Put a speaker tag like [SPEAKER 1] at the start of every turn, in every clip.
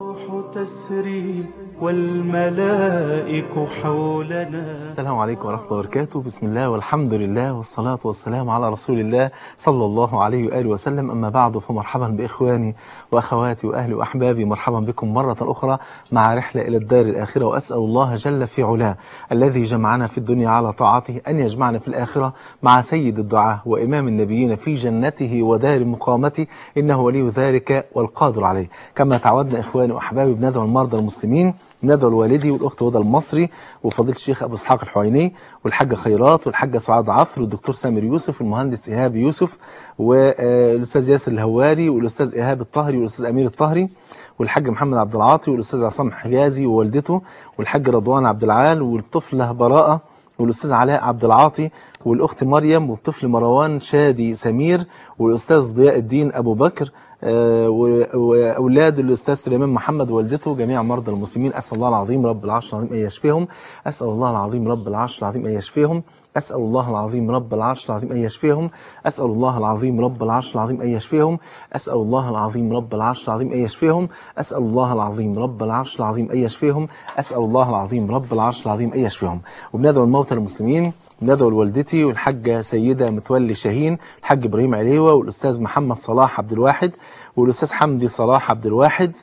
[SPEAKER 1] الروح تسري والملائك حولنا
[SPEAKER 2] السلام عليكم ورحمة الله وبركاته بسم الله والحمد لله والصلاة والسلام على رسول الله صلى الله عليه وآله وسلم أما بعد فمرحبا بإخواني وأخواتي وأهلي وأحبابي مرحبا بكم مرة أخرى مع رحلة إلى الدار الآخرة وأسأل الله جل في علاه الذي جمعنا في الدنيا على طاعته أن يجمعنا في الآخرة مع سيد الدعاء وإمام النبيين في جنته ودار مقامته إنه ولي ذلك والقادر عليه كما تعودنا إخواني وأحبابي بندعو المرضى المسلمين ندعو الوالدي والاخت هدى المصري وفضيله الشيخ ابو اسحاق الحويني والحاجه خيرات والحاجه سعاد عفر والدكتور سامر يوسف والمهندس ايهاب يوسف والاستاذ ياسر الهواري والاستاذ ايهاب الطهري والاستاذ امير الطهري والحاج محمد عبد العاطي والاستاذ عصام حجازي ووالدته والحاج رضوان عبد العال والطفله براءه والاستاذ علاء عبد العاطي والاخت مريم والطفل مروان شادي سمير والاستاذ ضياء الدين ابو بكر آه، و- واولاد الاستاذ سليمان محمد ووالدته جميع مرضى المسلمين اسال الله العظيم رب العرش العظيم ان يشفيهم اسال الله العظيم رب العرش العظيم ان يشفيهم اسال الله العظيم رب العرش العظيم ان يشفيهم اسال الله العظيم رب العرش العظيم ان يشفيهم اسال الله العظيم رب العرش العظيم ان يشفيهم اسال الله العظيم رب العرش العظيم ان يشفيهم اسال الله العظيم رب العرش العظيم ان يشفيهم وبندعو الموتى المسلمين ندعو لوالدتي والحاجة سيدة متولي شاهين الحاج إبراهيم عليوة والأستاذ محمد صلاح عبد الواحد والأستاذ حمدي صلاح عبد الواحد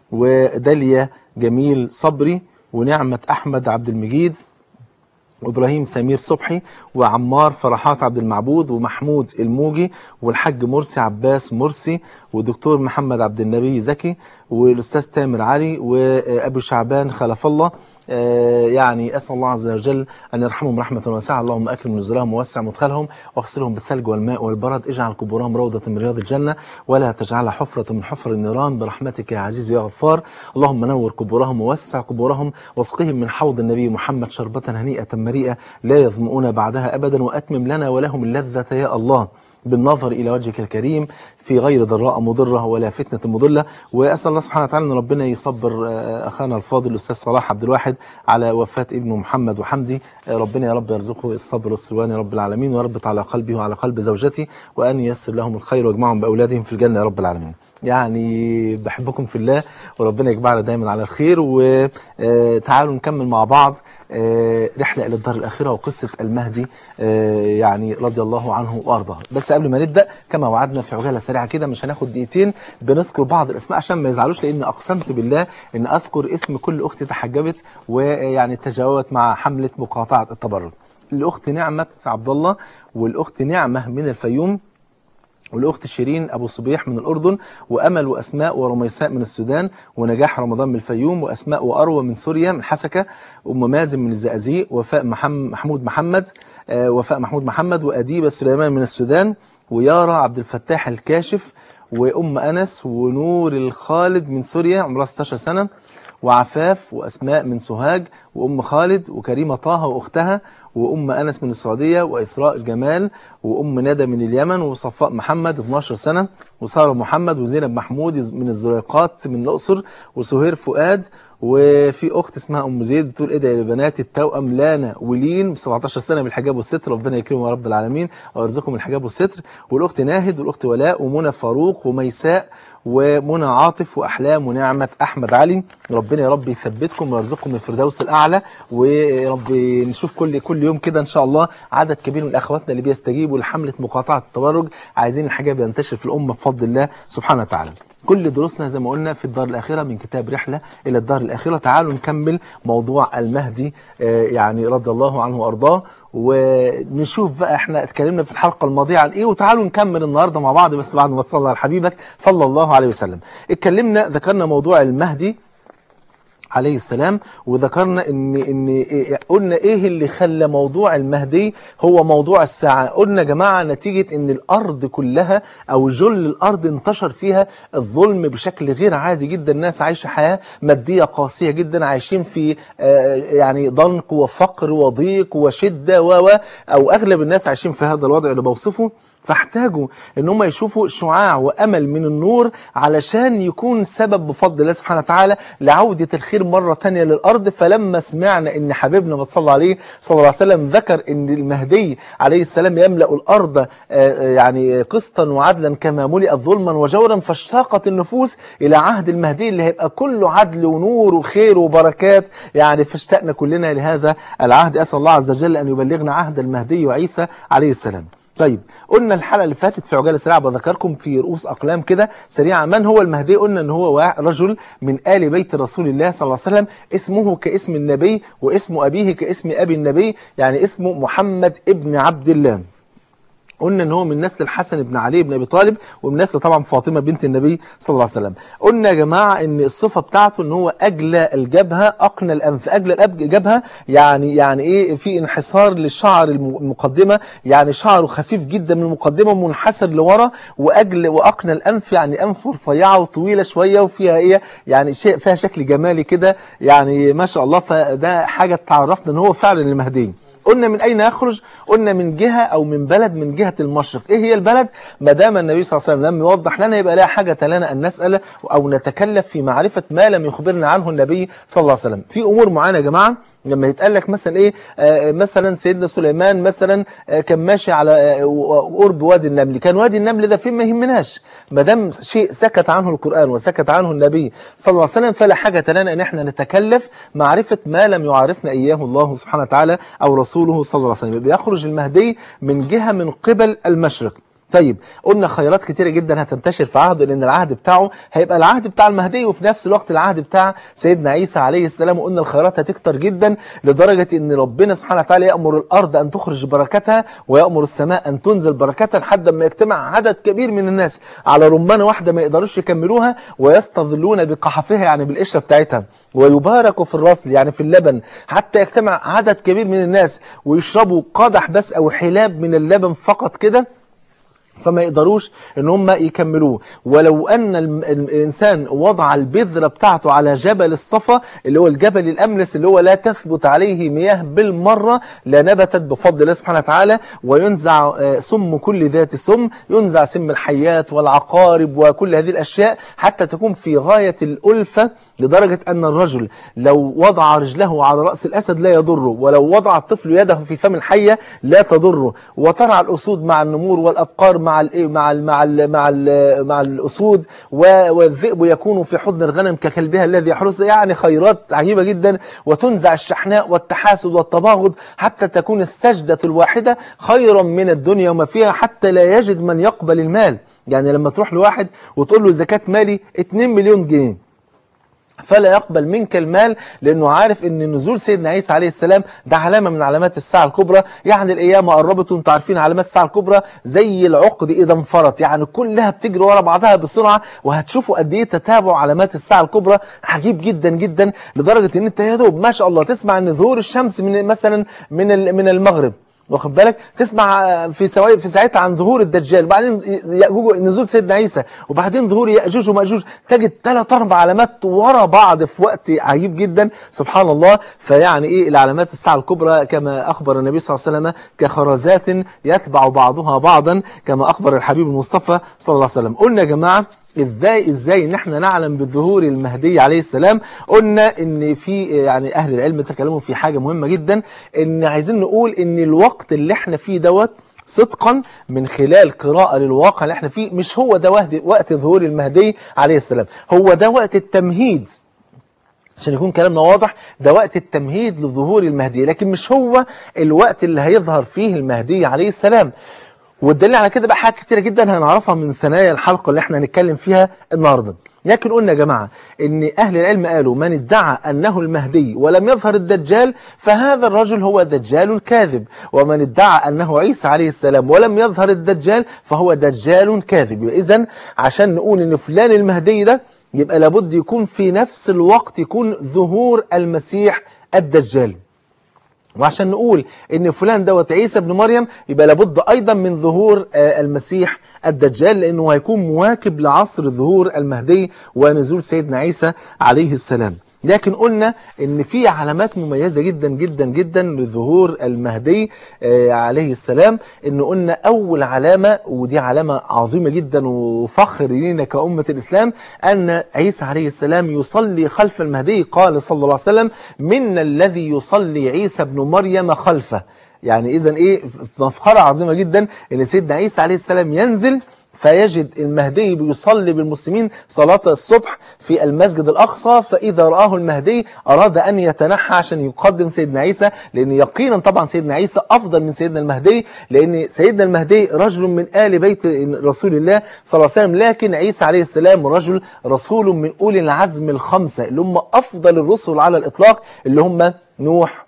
[SPEAKER 2] وداليا جميل صبري ونعمة أحمد عبد المجيد وابراهيم سمير صبحي وعمار فرحات عبد المعبود ومحمود الموجي والحاج مرسي عباس مرسي ودكتور محمد عبد النبي زكي والاستاذ تامر علي وابو شعبان خلف الله آه، يعني اسال الله عز وجل ان يرحمهم رحمه واسعه اللهم اكرم نزلهم ووسع مدخلهم واغسلهم بالثلج والماء والبرد اجعل قبورهم روضه من رياض الجنه ولا تجعلها حفره من حفر النيران برحمتك يا عزيز يا غفار اللهم نور قبورهم ووسع قبورهم واسقهم من حوض النبي محمد شربة هنيئة مريئة لا يظمؤون بعدها أبدا وأتمم لنا ولهم اللذة يا الله بالنظر إلى وجهك الكريم في غير ضراء مضرة ولا فتنة مضلة وأسأل الله سبحانه وتعالى أن ربنا يصبر آه، أخانا الفاضل الأستاذ صلاح عبد الواحد على وفاة ابنه محمد وحمدي آه، ربنا يا رب يرزقه الصبر والسلوان يا رب العالمين ويربط على قلبه وعلى قلب زوجته وأن ييسر لهم الخير ويجمعهم بأولادهم في الجنة يا رب العالمين يعني بحبكم في الله وربنا يجمعنا دايما على الخير وتعالوا نكمل مع بعض آه، رحلة إلى الدار الآخرة وقصة المهدي آه، يعني رضي الله عنه وأرضاه بس قبل ما نبدأ كما وعدنا في عجالة سريعة كده مش هناخد دقيقتين بنذكر بعض الأسماء عشان ما يزعلوش لأن أقسمت بالله إن أذكر اسم كل أخت تحجبت ويعني تجاوبت مع حملة مقاطعة التبرج الأخت نعمة عبد الله والأخت نعمة من الفيوم والاخت شيرين ابو صبيح من الاردن وامل واسماء ورميساء من السودان ونجاح رمضان من الفيوم واسماء واروى من سوريا من حسكه ام مازن من الزقازيق وفاء محمد محمود محمد آه، وفاء محمود محمد واديبه سليمان من السودان ويارا عبد الفتاح الكاشف وام انس ونور الخالد من سوريا عمرها 16 سنه وعفاف واسماء من سوهاج وام خالد وكريمه طه واختها وام انس من السعوديه واسراء الجمال وام ندى من اليمن وصفاء محمد 12 سنه وساره محمد وزينب محمود من الزريقات من الاقصر وسهير فؤاد وفي اخت اسمها ام زيد بتقول ايه ده يا بنات التوأم لانا ولين ب 17 سنه بالحجاب والستر ربنا يكرمهم يا رب العالمين ويرزقهم الحجاب والستر والاخت ناهد والاخت ولاء ومنى فاروق وميساء ومنى عاطف واحلام ونعمه احمد علي ربنا يا رب يثبتكم ويرزقكم الفردوس الاعلى ويا رب نشوف كل كل يوم كده ان شاء الله عدد كبير من اخواتنا اللي بيستجيبوا لحمله مقاطعه التبرج عايزين الحجاب ينتشر في الامه بفضل الله سبحانه وتعالى كل دروسنا زي ما قلنا في الدار الآخرة من كتاب رحلة إلى الدار الآخرة تعالوا نكمل موضوع المهدي آه، يعني رضي الله عنه وأرضاه ونشوف بقى احنا اتكلمنا في الحلقة الماضية عن ايه وتعالوا نكمل النهاردة مع بعض بس بعد ما تصلي على حبيبك صلى الله عليه وسلم اتكلمنا ذكرنا موضوع المهدي عليه السلام وذكرنا ان ان إيه- قلنا ايه اللي خلى موضوع المهدي هو موضوع الساعه قلنا يا جماعه نتيجه ان الارض كلها او جل الارض انتشر فيها الظلم بشكل غير عادي جدا الناس عايشه حياه ماديه قاسيه جدا عايشين في آه، يعني ضنك وفقر وضيق وشده و و- او اغلب الناس عايشين في هذا الوضع اللي بوصفه فاحتاجوا ان هم يشوفوا شعاع وامل من النور علشان يكون سبب بفضل الله سبحانه وتعالى لعودة الخير مرة تانية للارض فلما سمعنا ان حبيبنا ما صلى عليه صلى الله عليه وسلم ذكر ان المهدي عليه السلام يملأ الارض آه، آه، يعني قسطا وعدلا كما ملئت ظلما وجورا فاشتاقت النفوس الى عهد المهدي اللي هيبقى كله عدل ونور وخير وبركات يعني فاشتقنا كلنا لهذا العهد اسال الله عز وجل ان يبلغنا عهد المهدي وعيسى عليه السلام طيب قلنا الحلقه اللي فاتت في عجاله سريعه بذكركم في رؤوس اقلام كده سريعه من هو المهدي قلنا ان هو وا- رجل من ال بيت رسول الله صلى الله عليه وسلم اسمه كاسم النبي واسم ابيه كاسم ابي النبي يعني اسمه محمد ابن عبد الله قلنا ان هو من نسل الحسن بن علي بن ابي طالب ومن نسل طبعا فاطمه بنت النبي صلى الله عليه وسلم قلنا يا جماعه ان الصفه بتاعته ان هو اجلى الجبهه اقنى الانف اجلى الأب- الجبهه يعني يعني ايه في انحسار للشعر الم- المقدمه يعني شعره خفيف جدا من المقدمه منحسر لورا واجل واقنى الانف يعني انفه رفيعه وطويله شويه وفيها ايه يعني شيء فيها شكل جمالي كده يعني ما شاء الله فده حاجه تعرفنا ان هو فعلا المهدي قلنا من أين يخرج؟ قلنا من جهة أو من بلد من جهة المشرق إيه هي البلد؟ ما دام النبي صلى الله عليه وسلم لم يوضح لنا يبقى لا حاجة لنا أن نسأل أو نتكلف في معرفة ما لم يخبرنا عنه النبي صلى الله عليه وسلم في أمور معينة يا جماعة لما يتقال لك مثلا ايه آه مثلا سيدنا سليمان مثلا آه كان ماشي على آه قرب وادي النمل كان وادي النمل ده فين ما يهمناش ما دام شيء سكت عنه القرآن وسكت عنه النبي صلى الله عليه وسلم فلا حاجة لنا ان احنا نتكلف معرفة ما لم يعرفنا اياه الله سبحانه وتعالى او رسوله صلى الله عليه وسلم يبقى يخرج المهدي من جهة من قبل المشرق طيب قلنا خيرات كتيرة جدا هتنتشر في عهده لأن العهد بتاعه هيبقى العهد بتاع المهدي وفي نفس الوقت العهد بتاع سيدنا عيسى عليه السلام وقلنا الخيرات هتكتر جدا لدرجة أن ربنا سبحانه وتعالى يأمر الأرض أن تخرج بركتها ويأمر السماء أن تنزل بركتها لحد ما يجتمع عدد كبير من الناس على رمانة واحدة ما يقدروش يكملوها ويستظلون بقحفها يعني بالقشرة بتاعتها ويبارك في الرسل يعني في اللبن حتى يجتمع عدد كبير من الناس ويشربوا قدح بس أو حلاب من اللبن فقط كده فما يقدروش ان هم يكملوه ولو ان الم- ال- الانسان وضع البذره بتاعته على جبل الصفا اللي هو الجبل الاملس اللي هو لا تثبت عليه مياه بالمره لنبتت بفضل الله سبحانه وتعالى وينزع آه، سم كل ذات سم ينزع سم الحيات والعقارب وكل هذه الاشياء حتى تكون في غايه الالفه لدرجة أن الرجل لو وضع رجله على رأس الأسد لا يضره ولو وضع الطفل يده في فم الحية لا تضره وترعى الأسود مع النمور والأبقار مع ال مع ال مع ال مع ال مع الأسود و- والذئب يكون في حضن الغنم ككلبها الذي يحرسه يعني خيرات عجيبة جدا وتنزع الشحناء والتحاسد والتباغض حتى تكون السجدة الواحدة خيرا من الدنيا وما فيها حتى لا يجد من يقبل المال يعني لما تروح لواحد وتقول له زكاة مالي 2 مليون جنيه فلا يقبل منك المال لانه عارف ان نزول سيدنا عيسى عليه السلام ده علامه من علامات الساعه الكبرى يعني القيامه قربت وانتم عارفين علامات الساعه الكبرى زي العقد اذا انفرط يعني كلها بتجري ورا بعضها بسرعه وهتشوفوا قد ايه تتابع علامات الساعه الكبرى عجيب جدا جدا لدرجه ان انت يا دوب ما شاء الله تسمع ان ظهور الشمس من مثلا من ال- من المغرب واخد بالك تسمع في سوا... في ساعتها عن ظهور الدجال وبعدين يأجوج نزول سيدنا عيسى وبعدين ظهور يأجوج ومأجوج تجد ثلاث اربع علامات ورا بعض في وقت عجيب جدا سبحان الله فيعني ايه العلامات الساعه الكبرى كما اخبر النبي صلى الله عليه وسلم كخرزات يتبع بعضها بعضا كما اخبر الحبيب المصطفى صلى الله عليه وسلم قلنا يا جماعه ازاي ازاي ان احنا نعلم بظهور المهدي عليه السلام قلنا ان في يعني اهل العلم تكلموا في حاجه مهمه جدا ان عايزين نقول ان الوقت اللي احنا فيه دوت صدقا من خلال قراءة للواقع اللي احنا فيه مش هو ده وقت- وقت ظهور المهدي عليه السلام هو ده وقت التمهيد عشان يكون كلامنا واضح ده وقت التمهيد لظهور المهدي لكن مش هو الوقت اللي هيظهر فيه المهدي عليه السلام والدليل على كده بقى حاجات كتيرة جدا هنعرفها من ثنايا الحلقة اللي احنا هنتكلم فيها النهارده لكن قلنا يا جماعة ان اهل العلم قالوا من ادعى انه المهدي ولم يظهر الدجال فهذا الرجل هو دجال كاذب ومن ادعى انه عيسى عليه السلام ولم يظهر الدجال فهو دجال كاذب اذا عشان نقول ان فلان المهدي ده يبقى لابد يكون في نفس الوقت يكون ظهور المسيح الدجال وعشان نقول ان فلان دوت عيسى ابن مريم يبقى لابد ايضا من ظهور آه، المسيح الدجال لانه هيكون مواكب لعصر ظهور المهدي ونزول سيدنا عيسى عليه السلام لكن قلنا ان في علامات مميزه جدا جدا جدا لظهور المهدي آه، عليه السلام ان قلنا اول علامه ودي علامه عظيمه جدا وفخر لينا كامه الاسلام ان عيسى عليه السلام يصلي خلف المهدي قال صلى الله عليه وسلم من الذي يصلي عيسى ابن مريم خلفه يعني اذا ايه مفخره عظيمه جدا ان سيدنا عيسى عليه السلام ينزل فيجد المهدي بيصلي بالمسلمين صلاة الصبح في المسجد الأقصى فإذا رآه المهدي أراد أن يتنحى عشان يقدم سيدنا عيسى لأن يقينا طبعا سيدنا عيسى أفضل من سيدنا المهدي لأن سيدنا المهدي رجل من آل بيت رسول الله صلى الله عليه وسلم لكن عيسى عليه السلام رجل رسول من أولي العزم الخمسة اللي هم أفضل الرسل على الإطلاق اللي هم نوح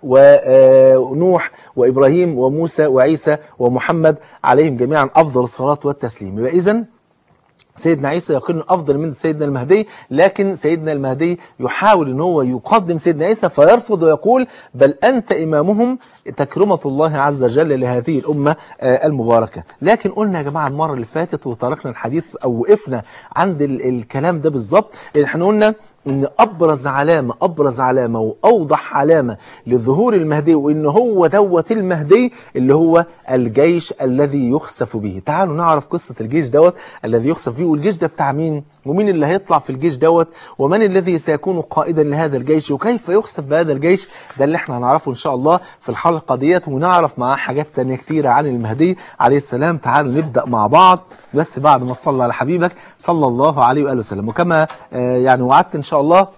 [SPEAKER 2] ونوح وإبراهيم وموسى وعيسى ومحمد عليهم جميعا أفضل الصلاة والتسليم يبقى إذن سيدنا عيسى يقين أفضل من سيدنا المهدي لكن سيدنا المهدي يحاول أن هو يقدم سيدنا عيسى فيرفض ويقول بل أنت إمامهم تكرمة الله عز وجل لهذه الأمة آه، المباركة لكن قلنا يا جماعة المرة اللي فاتت وتركنا الحديث أو وقفنا عند ال- الكلام ده بالظبط احنا قلنا ان ابرز علامه ابرز علامه واوضح علامه لظهور المهدي وان هو دوت المهدي اللي هو الجيش الذي يخسف به تعالوا نعرف قصه الجيش دوت الذي يخسف به والجيش ده بتاع مين ومين اللي هيطلع في الجيش دوت ومن الذي سيكون قائدا لهذا الجيش وكيف يخسف بهذا الجيش ده اللي احنا هنعرفه ان شاء الله في الحلقه ديت ونعرف معاه حاجات تانية كتيره عن المهدي عليه السلام تعالوا نبدا مع بعض بس بعد ما تصلي على حبيبك صلى الله عليه واله وسلم وكما آه، يعني وعدت ان شاء الله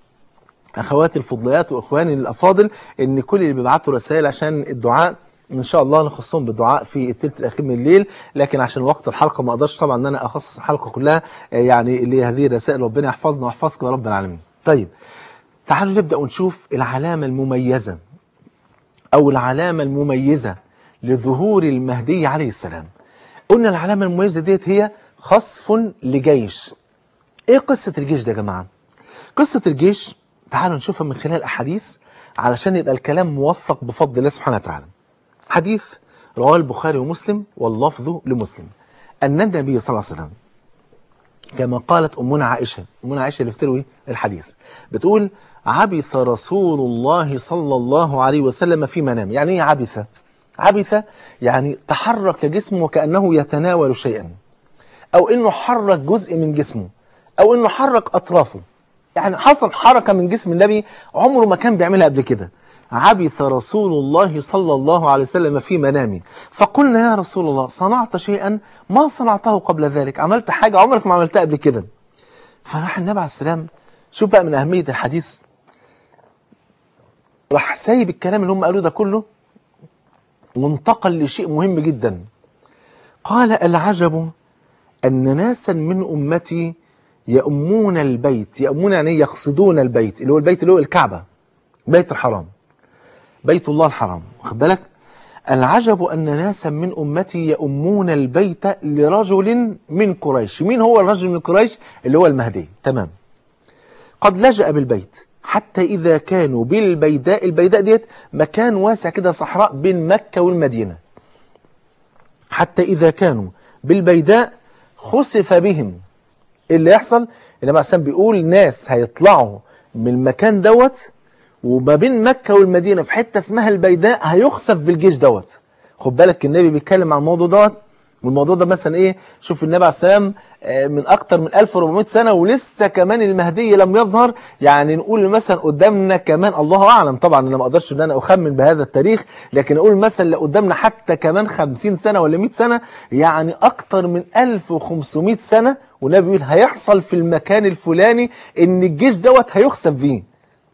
[SPEAKER 2] اخواتي الفضليات واخواني الافاضل ان كل اللي بيبعتوا رسائل عشان الدعاء ان شاء الله نخصهم بالدعاء في الثلث الاخير من الليل لكن عشان وقت الحلقه ما اقدرش طبعا ان انا اخصص الحلقه كلها آه، يعني لهذه الرسائل ربنا يحفظنا ويحفظكم يا رب العالمين طيب تعالوا نبدا ونشوف العلامه المميزه او العلامه المميزه لظهور المهدي عليه السلام قلنا العلامه المميزه ديت هي خصف لجيش ايه قصه الجيش ده يا جماعه قصة الجيش تعالوا نشوفها من خلال أحاديث علشان يبقى الكلام موفق بفضل الله سبحانه وتعالى حديث رواه البخاري ومسلم واللفظ لمسلم أن النبي صلى الله عليه وسلم كما قالت أمنا عائشة أمنا عائشة اللي بتروي الحديث بتقول عبث رسول الله صلى الله عليه وسلم في منام يعني ايه عبث عبث يعني تحرك جسمه وكأنه يتناول شيئا او انه حرك جزء من جسمه او انه حرك اطرافه يعني حصل حركة من جسم النبي عمره ما كان بيعملها قبل كده عبث رسول الله صلى الله عليه وسلم في منامه فقلنا يا رسول الله صنعت شيئا ما صنعته قبل ذلك عملت حاجة عمرك ما عملتها قبل كده فراح النبي عليه السلام شوف بقى من أهمية الحديث راح سايب الكلام اللي هم قالوه ده كله وانتقل لشيء مهم جدا قال العجب أن ناسا من أمتي يأمون البيت يأمون يعني يقصدون البيت اللي هو البيت اللي هو الكعبة بيت الحرام بيت الله الحرام واخد بالك العجب أن ناسا من أمتي يأمون البيت لرجل من قريش مين هو الرجل من قريش اللي هو المهدي تمام قد لجأ بالبيت حتى إذا كانوا بالبيداء البيداء ديت مكان واسع كده صحراء بين مكة والمدينة حتى إذا كانوا بالبيداء خسف بهم إيه اللي يحصل النبي عليه بيقول ناس هيطلعوا من المكان دوت وما بين مكة والمدينة في حتة اسمها البيداء هيخسف بالجيش دوت خد بالك النبي بيتكلم عن الموضوع دوت والموضوع ده مثلا ايه شوف النبي عليه السلام آه، من اكتر من 1400 سنة ولسه كمان المهدي لم يظهر يعني نقول مثلا قدامنا كمان الله اعلم طبعا انا ما اقدرش ان انا اخمن بهذا التاريخ لكن اقول مثلا لو قدامنا حتى كمان 50 سنة ولا 100 سنة يعني اكتر من 1500 سنة والنبي بيقول هيحصل في المكان الفلاني ان الجيش دوت هيخسف بيه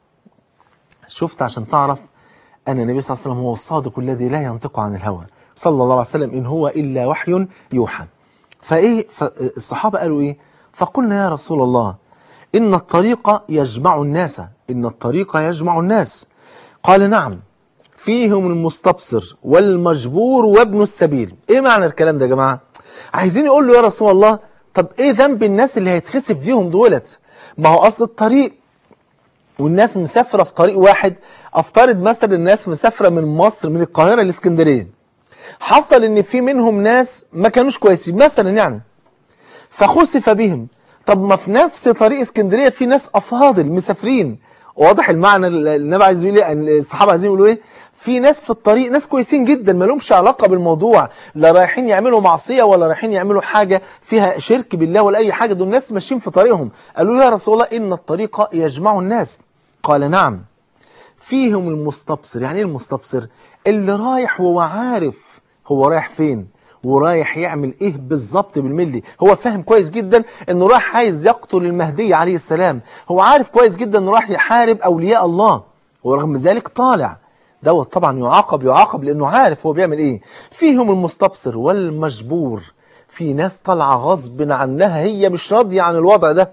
[SPEAKER 2] شفت عشان تعرف أن النبي صلى الله عليه وسلم هو الصادق الذي لا ينطق عن الهوى صلى الله عليه وسلم إن هو إلا وحي يوحى فإيه فالصحابة قالوا إيه فقلنا يا رسول الله إن الطريق يجمع الناس إن الطريق يجمع الناس قال نعم فيهم المستبصر والمجبور وابن السبيل إيه معنى الكلام ده يا جماعة عايزين يقول له يا رسول الله طب إيه ذنب الناس اللي هيتخسف فيهم دولت ما هو أصل الطريق والناس مسافرة في طريق واحد افترض مثلا الناس مسافرة من مصر من القاهرة لاسكندرية حصل ان في منهم ناس ما كانوش كويسين مثلا يعني فخسف بهم طب ما في نفس طريق اسكندرية في ناس افاضل مسافرين واضح المعنى اللي النبي عايز يقول ايه إن الصحابه عايزين يقولوا ايه في ناس في الطريق ناس كويسين جدا ما لهمش علاقه بالموضوع لا رايحين يعملوا معصيه ولا رايحين يعملوا حاجه فيها شرك بالله ولا اي حاجه دول ناس ماشيين في طريقهم قالوا يا رسول الله ان الطريق يجمع الناس قال نعم فيهم المستبصر يعني ايه المستبصر اللي رايح وهو عارف هو رايح فين ورايح يعمل ايه بالظبط بالملي هو فاهم كويس جدا انه رايح عايز يقتل المهدي عليه السلام هو عارف كويس جدا انه رايح يحارب اولياء الله ورغم ذلك طالع دوت طبعا يعاقب يعاقب لانه عارف هو بيعمل ايه فيهم المستبصر والمجبور في ناس طالعه غصب عنها هي مش راضيه عن الوضع ده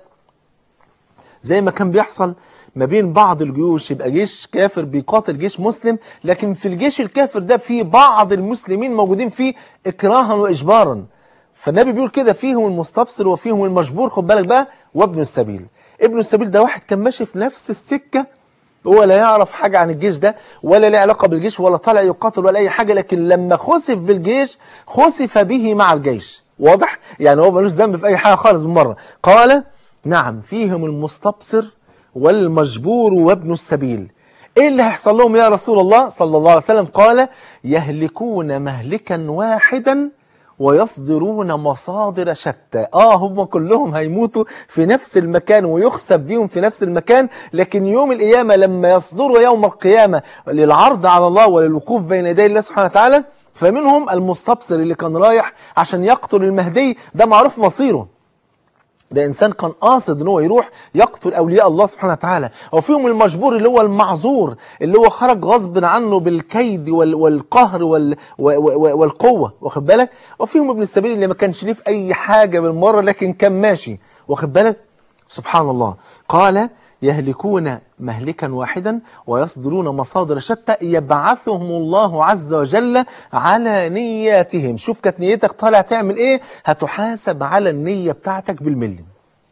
[SPEAKER 2] زي ما كان بيحصل ما بين بعض الجيوش يبقى جيش كافر بيقاتل جيش مسلم لكن في الجيش الكافر ده في بعض المسلمين موجودين فيه اكراها واجبارا فالنبي بيقول كده فيهم المستبصر وفيهم المجبور خد بالك بقى وابن السبيل ابن السبيل ده واحد كان ماشي في نفس السكه هو لا يعرف حاجة عن الجيش ده ولا له علاقة بالجيش ولا طالع يقاتل ولا أي حاجة لكن لما خسف بالجيش خسف به مع الجيش واضح؟ يعني هو ملوش ذنب في أي حاجة خالص بالمرة قال نعم فيهم المستبصر والمجبور وابن السبيل ايه اللي هيحصل لهم يا رسول الله صلى الله عليه وسلم قال يهلكون مهلكا واحدا ويصدرون مصادر شتى اه هم كلهم هيموتوا في نفس المكان ويخسف بيهم في نفس المكان لكن يوم القيامة لما يصدروا يوم القيامة للعرض على الله وللوقوف بين يدي الله سبحانه وتعالى فمنهم المستبصر اللي كان رايح عشان يقتل المهدي ده معروف مصيره ده انسان كان قاصد ان هو يروح يقتل اولياء الله سبحانه وتعالى وفيهم المجبور اللي هو المعذور اللي هو خرج غصب عنه بالكيد وال والقهر وال و- و- والقوه واخد بالك وفيهم ابن السبيل اللي ما كانش ليه في اي حاجه بالمره لكن كان ماشي واخد بالك سبحان الله قال يهلكون مهلكا واحدا ويصدرون مصادر شتى يبعثهم الله عز وجل على نياتهم شوف كانت نيتك طالع تعمل ايه هتحاسب على النية بتاعتك بالملي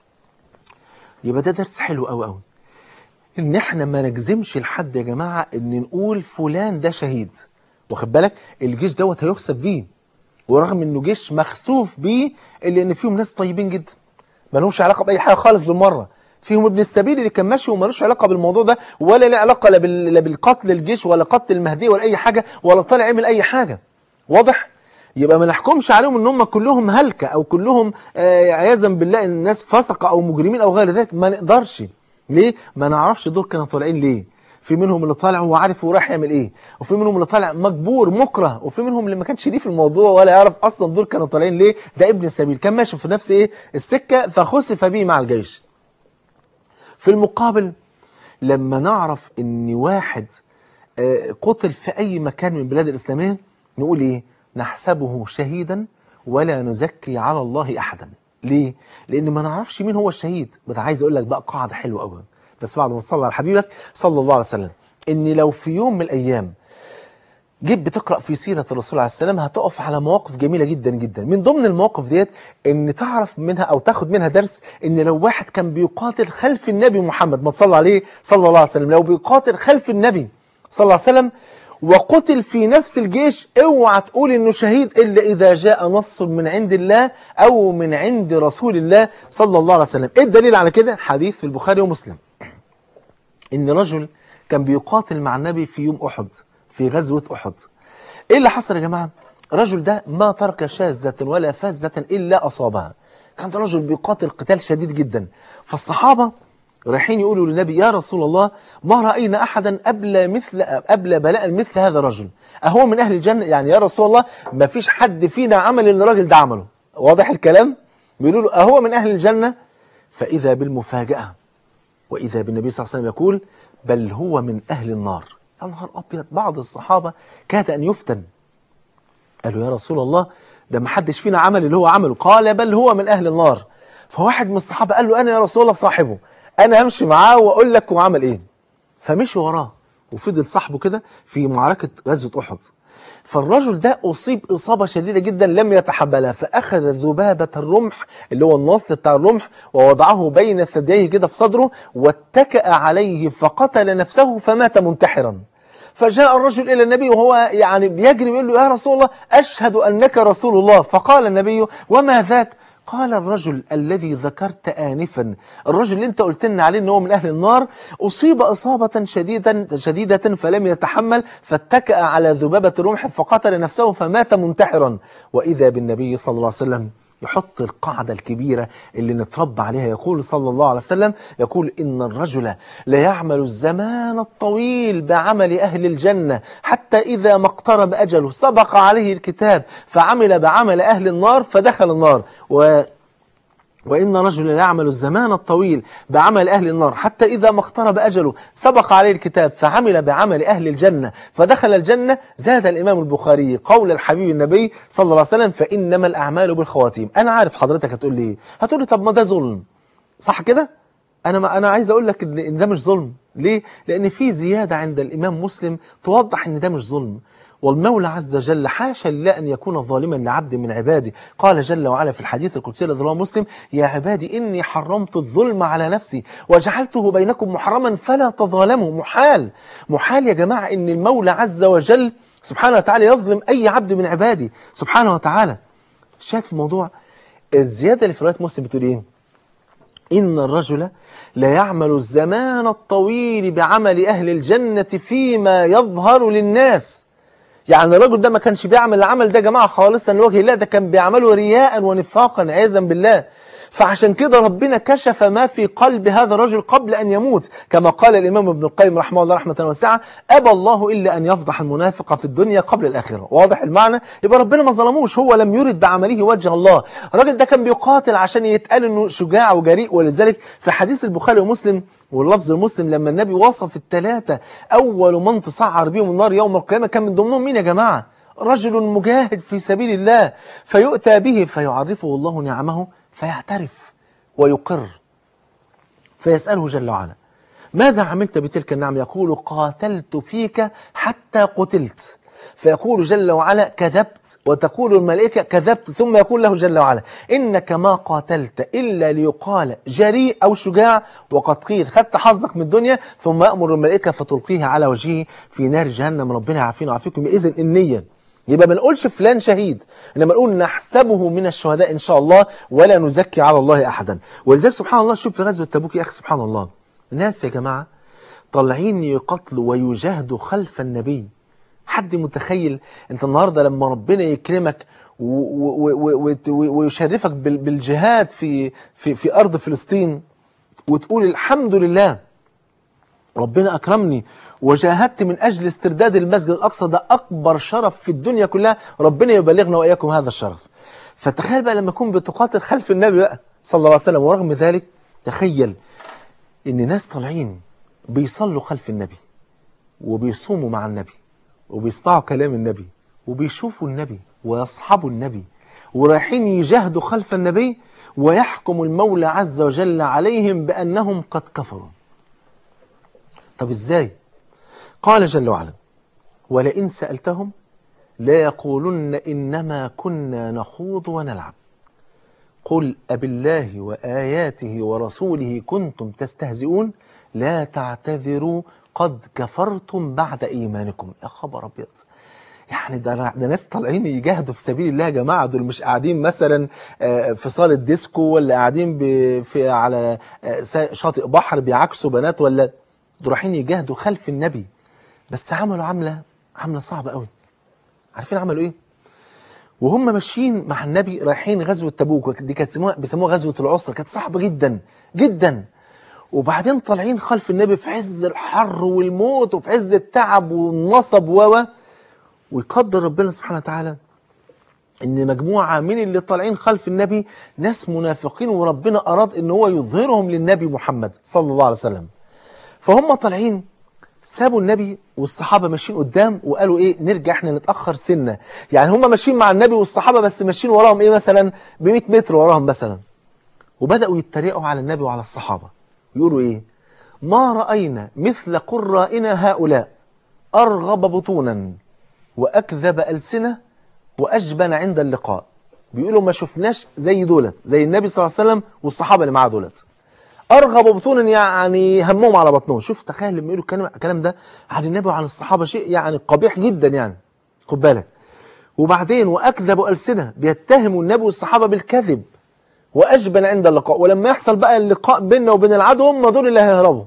[SPEAKER 2] يبقى ده درس حلو قوي قوي ان احنا ما نجزمش لحد يا جماعة ان نقول فلان ده شهيد واخد بالك الجيش دوت هيخسف بيه ورغم انه جيش مخسوف بيه الا ان فيهم ناس طيبين جدا ما لهمش علاقه باي حاجه خالص بالمره فيهم ابن السبيل اللي كان ماشي ومالوش علاقه بالموضوع ده ولا له علاقه لا بال- لا بالقتل الجيش ولا قتل المهدي ولا اي حاجه ولا طالع يعمل اي حاجه واضح يبقى ما نحكمش عليهم ان هم كلهم هلكه او كلهم آه، عياذا بالله الناس فسقه او مجرمين او غير ذلك ما نقدرش ليه ما نعرفش دول كانوا طالعين ليه في منهم اللي طالع هو عارف هو رايح يعمل ايه وفي منهم اللي طالع مجبور مكره وفي منهم اللي ما كانش ليه في الموضوع ولا يعرف اصلا دول كانوا طالعين ليه ده ابن السبيل كان ماشي في نفس ايه السكه فخسف به مع الجيش في المقابل لما نعرف ان واحد آه، قتل في اي مكان من البلاد الاسلاميه نقول ايه نحسبه شهيدا ولا نزكي على الله احدا ليه لان ما نعرفش مين هو الشهيد بس عايز اقول لك بقى قاعده حلوه قوي بس بعد ما تصلي على حبيبك صلى الله عليه وسلم ان لو في يوم من الايام جيت بتقرا في سيره الرسول عليه السلام هتقف على مواقف جميله جدا جدا من ضمن المواقف ديت ان تعرف منها او تاخد منها درس ان لو واحد كان بيقاتل خلف النبي محمد ما صلى عليه صلى الله عليه وسلم لو بيقاتل خلف النبي صلى الله عليه وسلم وقتل في نفس الجيش اوعى تقول انه شهيد الا اذا جاء نص من عند الله او من عند رسول الله صلى الله عليه وسلم ايه الدليل على كده حديث في البخاري ومسلم ان رجل كان بيقاتل مع النبي في يوم احد في غزوه احد ايه اللي حصل يا جماعه الرجل ده ما ترك شاذة ولا فازة الا اصابها كان ده رجل بيقاتل قتال شديد جدا فالصحابه رايحين يقولوا للنبي يا رسول الله ما راينا احدا ابلى مثل ابلى بلاء مثل هذا الرجل اهو من اهل الجنه يعني يا رسول الله ما فيش حد فينا عمل اللي الراجل ده عمله واضح الكلام بيقولوا له اهو من اهل الجنه فاذا بالمفاجاه وإذا بالنبي صلى الله عليه وسلم يقول بل هو من أهل النار يا نهار أبيض بعض الصحابة كاد أن يفتن قالوا يا رسول الله ده ما حدش فينا عمل اللي هو عمله قال بل هو من أهل النار فواحد من الصحابة قال له أنا يا رسول الله صاحبه أنا همشي معاه وأقول لك هو عمل إيه فمشي وراه وفضل صاحبه كده في معركة غزوة أحد فالرجل ده أصيب إصابة شديدة جدا لم يتحملها فأخذ ذبابة الرمح اللي هو النصل بتاع الرمح ووضعه بين ثدييه كده في صدره واتكأ عليه فقتل نفسه فمات منتحرا فجاء الرجل إلى النبي وهو يعني بيجري ويقول له يا رسول الله أشهد أنك رسول الله فقال النبي وما ذاك قال الرجل الذي ذكرت آنفا الرجل اللي انت قلت لنا عليه ان هو من أهل النار أصيب إصابة شديدة, شديدة فلم يتحمل فاتكأ على ذبابة رمح فقتل نفسه فمات منتحرا وإذا بالنبي صلى الله عليه وسلم يحط القاعدة الكبيرة اللي نتربى عليها يقول صلى الله عليه وسلم يقول إن الرجل لا يعمل الزمان الطويل بعمل أهل الجنة حتى إذا ما اقترب أجله سبق عليه الكتاب فعمل بعمل أهل النار فدخل النار و وإن رجلا يعمل الزمان الطويل بعمل أهل النار حتى إذا ما اقترب أجله سبق عليه الكتاب فعمل بعمل أهل الجنة فدخل الجنة زاد الإمام البخاري قول الحبيب النبي صلى الله عليه وسلم فإنما الأعمال بالخواتيم أنا عارف حضرتك هتقول لي إيه هتقول لي طب ما ده ظلم صح كده أنا ما أنا عايز أقول لك إن إن ده مش ظلم ليه؟ لأن في زيادة عند الإمام مسلم توضح إن ده مش ظلم والمولى عز وجل حاشا لله أن يكون ظالما لعبد من عباده قال جل وعلا في الحديث القدسي الذي رواه مسلم يا عبادي إني حرمت الظلم على نفسي وجعلته بينكم محرما فلا تظالموا محال محال يا جماعة إن المولى عز وجل سبحانه وتعالى يظلم أي عبد من عباده سبحانه وتعالى الشاهد في الموضوع الزيادة اللي في رواية مسلم بتقول إيه إن الرجل لا يعمل الزمان الطويل بعمل أهل الجنة فيما يظهر للناس يعني الرجل ده ما كانش بيعمل العمل ده يا جماعة خالصا لوجه الله ده كان بيعمله رياء ونفاقا عياذا بالله فعشان كده ربنا كشف ما في قلب هذا الرجل قبل أن يموت كما قال الإمام ابن القيم رحمه الله رحمة واسعة أبى الله إلا أن يفضح المنافق في الدنيا قبل الآخرة واضح المعنى يبقى ربنا ما ظلموش هو لم يرد بعمله وجه الله الراجل ده كان بيقاتل عشان يتقال أنه شجاع وجريء ولذلك في حديث البخاري ومسلم واللفظ المسلم لما النبي وصف الثلاثة أول من تسعر بهم النار يوم القيامة كان من ضمنهم مين يا جماعة رجل مجاهد في سبيل الله فيؤتى به فيعرفه الله نعمه فيعترف ويقر فيسأله جل وعلا ماذا عملت بتلك النعم يقول قاتلت فيك حتى قتلت فيقول جل وعلا كذبت وتقول الملائكة كذبت ثم يقول له جل وعلا إنك ما قاتلت إلا ليقال جريء أو شجاع وقد قيل خدت حظك من الدنيا ثم يأمر الملائكة فتلقيه على وجهه في نار جهنم ربنا يعافينا ويعافيكم إذن النية يبقى ما نقولش فلان شهيد انما نقول نحسبه من الشهداء ان شاء الله ولا نزكي على الله احدا ولذلك سبحان الله شوف في غزوه تبوك يا اخي سبحان الله ناس يا جماعه طالعين يقتلوا ويجاهدوا خلف النبي حد متخيل انت النهارده لما ربنا يكرمك و- و- و- و- ويشرفك بال- بالجهاد في في في ارض فلسطين وتقول الحمد لله ربنا أكرمني وجاهدت من أجل استرداد المسجد الأقصى ده أكبر شرف في الدنيا كلها ربنا يبلغنا وإياكم هذا الشرف فتخيل بقى لما يكون بتقاتل خلف النبي بقى صلى الله عليه وسلم ورغم ذلك تخيل إن ناس طالعين بيصلوا خلف النبي وبيصوموا مع النبي وبيسمعوا كلام النبي وبيشوفوا النبي ويصحبوا النبي ورايحين يجاهدوا خلف النبي ويحكم المولى عز وجل عليهم بأنهم قد كفروا طب ازاي قال جل وعلا ولئن سألتهم لا يقولن إنما كنا نخوض ونلعب قل أبالله وآياته ورسوله كنتم تستهزئون لا تعتذروا قد كفرتم بعد إيمانكم يا خبر أبيض يعني ده ده ناس طالعين يجاهدوا في سبيل الله يا جماعه دول مش قاعدين مثلا آه، في صاله ديسكو ولا قاعدين ب- في على آه، سا- شاطئ بحر بيعكسوا بنات ولا دول رايحين يجاهدوا خلف النبي بس عملوا عمله عمله صعبه قوي عارفين عملوا ايه؟ وهم ماشيين مع النبي رايحين غزوه تبوك دي كانت سموها بيسموها غزوه العسره كانت صعبه جدا جدا وبعدين طالعين خلف النبي في عز الحر والموت وفي عز التعب والنصب و و ويقدر ربنا سبحانه وتعالى ان مجموعه من اللي طالعين خلف النبي ناس منافقين وربنا اراد ان هو يظهرهم للنبي محمد صلى الله عليه وسلم فهم طالعين سابوا النبي والصحابه ماشيين قدام وقالوا ايه نرجع احنا نتاخر سنه يعني هم ماشيين مع النبي والصحابه بس ماشيين وراهم ايه مثلا ب 100 متر وراهم مثلا وبداوا يتريقوا على النبي وعلى الصحابه يقولوا ايه ما راينا مثل قرائنا هؤلاء ارغب بطونا واكذب السنه واجبن عند اللقاء بيقولوا ما شفناش زي دولت زي النبي صلى الله عليه وسلم والصحابه اللي معاه دولت ارغب بطونا يعني همهم على بطنهم شوف تخيل لما يقولوا الكلام الكلام ده عن النبي وعن الصحابه شيء يعني قبيح جدا يعني خد بالك وبعدين واكذب السنه بيتهموا النبي والصحابه بالكذب وأجبن عند اللقاء ولما يحصل بقى اللقاء بيننا وبين العدو هم دول اللي هيهربوا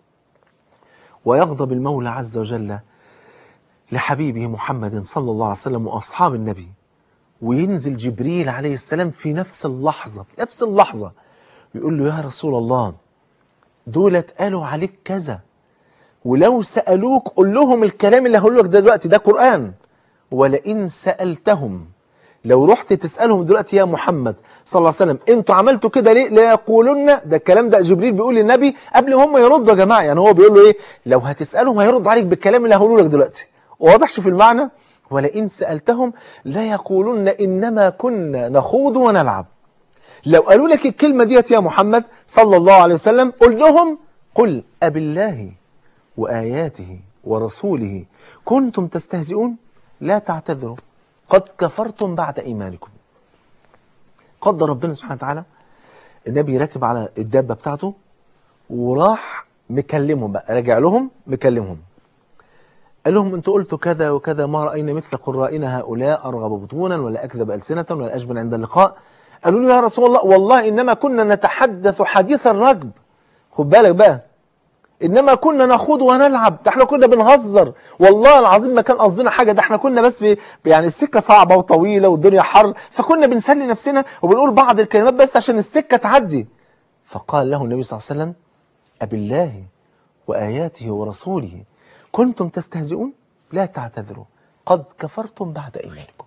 [SPEAKER 2] ويغضب المولى عز وجل لحبيبه محمد صلى الله عليه وسلم وأصحاب النبي وينزل جبريل عليه السلام في نفس اللحظة في نفس اللحظة يقول له يا رسول الله دولت قالوا عليك كذا ولو سألوك قول لهم الكلام اللي هقول لك ده دلوقتي ده قرآن ولئن سألتهم لو رحت تسألهم دلوقتي يا محمد صلى الله عليه وسلم انتوا عملتوا كده ليه لا يقولون ده الكلام ده جبريل بيقول للنبي قبل ما هم يردوا يا جماعة يعني هو بيقول له ايه لو هتسألهم هيردوا عليك بالكلام اللي هقوله لك دلوقتي واضحش في المعنى ولئن سألتهم لا يقولون إنما كنا نخوض ونلعب لو قالوا لك الكلمة ديت يا محمد صلى الله عليه وسلم قل لهم قل أبالله وآياته ورسوله كنتم تستهزئون لا تعتذروا قد كفرتم بعد إيمانكم قدر ربنا سبحانه وتعالى النبي راكب على الدابة بتاعته وراح مكلمهم بقى راجع لهم مكلمهم قال لهم انتوا قلتوا كذا وكذا ما رأينا مثل قرائنا هؤلاء أرغب بطونا ولا أكذب ألسنة ولا أجبن عند اللقاء قالوا له يا رسول الله والله إنما كنا نتحدث حديث الرجب خد بالك بقى إنما كنا نخوض ونلعب ده احنا كنا بنهزر والله العظيم ما كان قصدنا حاجة ده احنا كنا بس بي يعني السكة صعبة وطويلة والدنيا حر فكنا بنسلي نفسنا وبنقول بعض الكلمات بس عشان السكة تعدي فقال له النبي صلى الله عليه وسلم أبالله وآياته ورسوله كنتم تستهزئون لا تعتذروا قد كفرتم بعد إيمانكم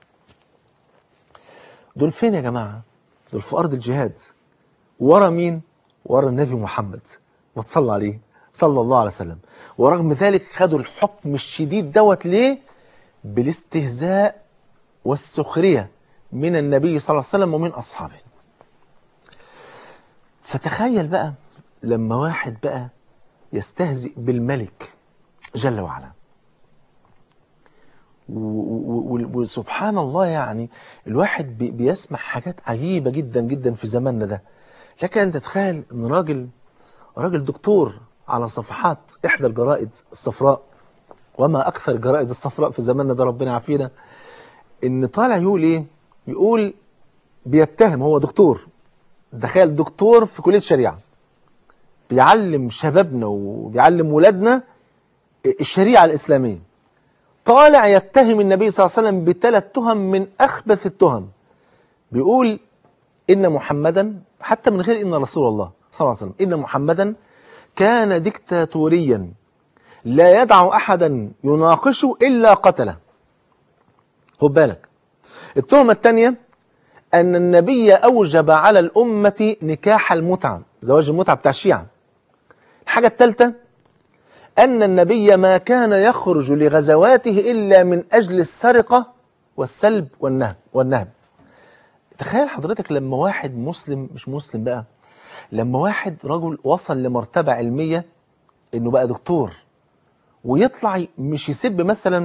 [SPEAKER 2] دول فين يا جماعة دول في أرض الجهاد ورا مين ورا النبي محمد وتصلى عليه صلى الله عليه وسلم ورغم ذلك خدوا الحكم الشديد دوت ليه بالاستهزاء والسخرية من النبي صلى الله عليه وسلم ومن أصحابه فتخيل بقى لما واحد بقى يستهزئ بالملك جل وعلا وسبحان الله يعني الواحد بي بيسمع حاجات عجيبة جدا جدا في زماننا ده لك أن تتخيل أن راجل راجل دكتور على صفحات إحدى الجرائد الصفراء وما أكثر الجرائد الصفراء في زماننا ده ربنا يعافينا إن طالع يقول إيه يقول بيتهم هو دكتور تخيل دكتور في كلية شريعة بيعلم شبابنا وبيعلم ولادنا الشريعة الإسلامية طالع يتهم النبي صلى الله عليه وسلم بثلاث تهم من أخبث التهم بيقول إن محمدا حتى من غير إن رسول الله صلى الله عليه وسلم إن محمدا كان ديكتاتوريا لا يدع أحدا يناقشه إلا قتله خد بالك التهمة الثانية أن النبي أوجب على الأمة نكاح المتعة زواج المتعة بتاع الشيعة الحاجة الثالثة أن النبي ما كان يخرج لغزواته إلا من أجل السرقة والسلب والنهب والنهب تخيل حضرتك لما واحد مسلم مش مسلم بقى لما واحد رجل وصل لمرتبة علمية إنه بقى دكتور ويطلع مش يسب مثلا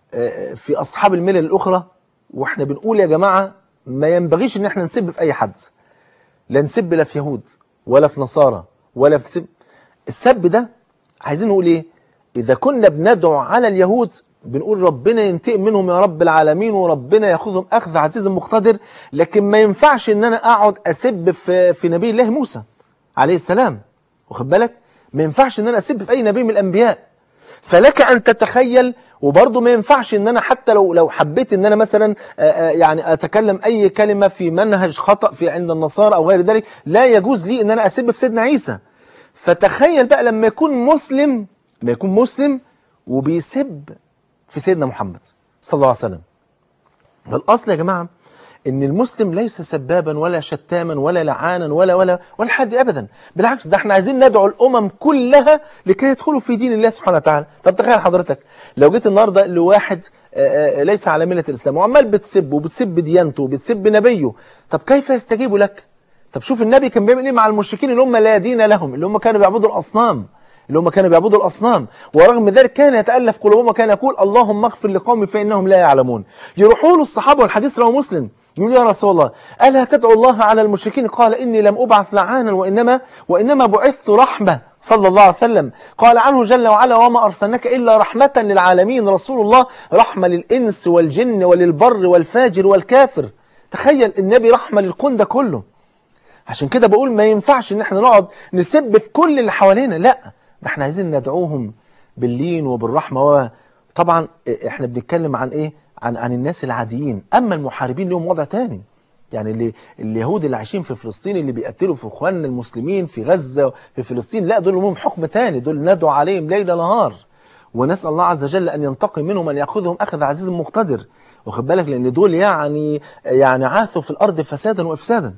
[SPEAKER 2] في أصحاب الملل الأخرى وإحنا بنقول يا جماعة ما ينبغيش إن إحنا نسب في أي حد لا نسب لا في يهود ولا في نصارى ولا في سب السب ده عايزين نقول ايه اذا كنا بندعو على اليهود بنقول ربنا ينتقم منهم يا رب العالمين وربنا ياخذهم اخذ عزيز مقتدر لكن ما ينفعش ان انا اقعد اسب في في نبي الله موسى عليه السلام واخد بالك ما ينفعش ان انا اسب في اي نبي من الانبياء فلك ان تتخيل وبرضه ما ينفعش ان انا حتى لو لو حبيت ان انا مثلا يعني اتكلم اي كلمه في منهج خطا في عند النصارى او غير ذلك لا يجوز لي ان انا اسب في سيدنا عيسى فتخيل بقى لما يكون مسلم لما يكون مسلم وبيسب في سيدنا محمد صلى الله عليه وسلم فالأصل يا جماعة إن المسلم ليس سبابا ولا شتاما ولا لعانا ولا ولا ولا حد أبدا بالعكس ده احنا عايزين ندعو الأمم كلها لكي يدخلوا في دين الله سبحانه وتعالى طب تخيل حضرتك لو جيت النهاردة لواحد آآ آآ ليس على ملة الإسلام وعمال بتسب وبتسب ديانته وبتسب نبيه طب كيف يستجيب لك طب شوف النبي كان بيعمل ايه مع المشركين اللي هم لا دين لهم اللي هم كانوا بيعبدوا الاصنام اللي هم كانوا بيعبدوا الاصنام ورغم ذلك كان يتالف قلوبهم وكان يقول اللهم اغفر لقومي فانهم لا يعلمون يروحوا له الصحابه والحديث رواه مسلم يقول يا رسول الله الا تدعو الله على المشركين قال اني لم ابعث لعانا وانما وانما بعثت رحمه صلى الله عليه وسلم قال عنه جل وعلا وما ارسلناك الا رحمه للعالمين رسول الله رحمه للانس والجن وللبر والفاجر والكافر تخيل النبي رحمه للكون ده كله عشان كده بقول ما ينفعش ان احنا نقعد نسب في كل اللي حوالينا لا ده احنا عايزين ندعوهم باللين وبالرحمه طبعا احنا بنتكلم عن ايه عن عن الناس العاديين اما المحاربين لهم وضع تاني يعني اللي اليهود اللي عايشين في فلسطين اللي بيقتلوا في اخواننا المسلمين في غزه في فلسطين لا دول لهم حكم تاني دول ندعو عليهم ليل نهار ونسال الله عز وجل ان ينتقم منهم ان ياخذهم اخذ عزيز مقتدر واخد بالك لان دول يعني يعني عاثوا في الارض فسادا وافسادا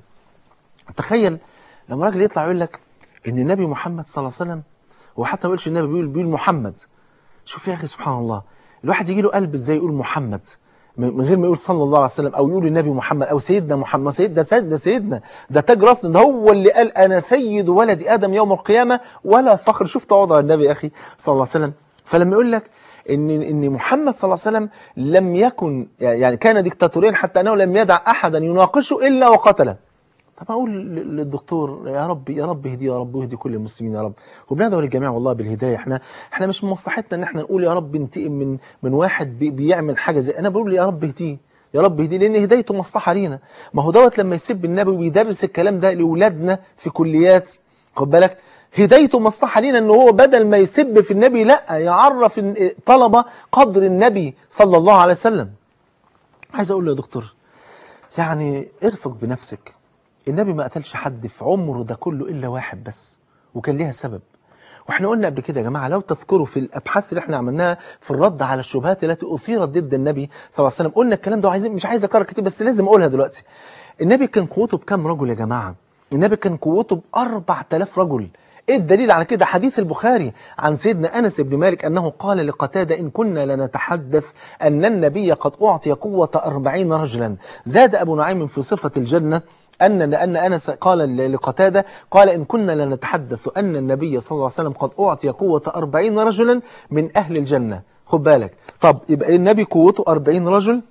[SPEAKER 2] تخيل لما راجل يطلع يقول لك ان النبي محمد صلى الله عليه وسلم هو حتى ما بيقولش النبي بيقول بيقول محمد شوف يا اخي سبحان الله الواحد يجي له قلب ازاي يقول محمد من غير ما يقول صلى الله عليه وسلم او يقول النبي محمد او سيدنا محمد سيدنا سيدنا سيدنا ده تاج راسنا ده هو اللي قال انا سيد ولد ادم يوم القيامه ولا فخر شوف تواضع النبي يا اخي صلى الله عليه وسلم فلما يقول لك ان ان محمد صلى الله عليه وسلم لم يكن يعني كان ديكتاتوريا حتى انه لم يدع احدا يناقشه الا وقتله طب اقول للدكتور يا رب يا رب اهدي يا رب واهدي كل المسلمين يا رب وبندعو للجميع والله بالهدايه احنا احنا مش من مصلحتنا ان احنا نقول يا رب انتقم من من واحد بي بيعمل حاجه زي انا بقول يا رب اهديه يا رب اهديه لان هدايته مصلحه لينا ما هو دوت لما يسب النبي ويدرس الكلام ده لاولادنا في كليات خد بالك هدايته مصلحه لينا ان هو بدل ما يسب في النبي لا يعرف طلبه قدر النبي صلى الله عليه وسلم عايز اقول له يا دكتور يعني ارفق بنفسك النبي ما قتلش حد في عمره ده كله إلا واحد بس وكان ليها سبب واحنا قلنا قبل كده يا جماعة لو تذكروا في الأبحاث اللي احنا عملناها في الرد على الشبهات التي أثيرت ضد النبي صلى الله عليه وسلم قلنا الكلام ده وعايزين مش عايز أكرر كتير بس لازم أقولها دلوقتي النبي كان قوته بكام رجل يا جماعة النبي كان قوته ب 4000 رجل ايه الدليل على كده حديث البخاري عن سيدنا أنس بن مالك أنه قال لقتادة إن كنا لنتحدث أن النبي قد أعطي قوة أربعين رجلا زاد أبو نعيم في صفة الجنة أن لأن أنس قال لقتادة قال إن كنا لنتحدث أن النبي صلى الله عليه وسلم قد أعطي قوة أربعين رجلا من أهل الجنة خد بالك طب يبقى النبي قوته أربعين رجل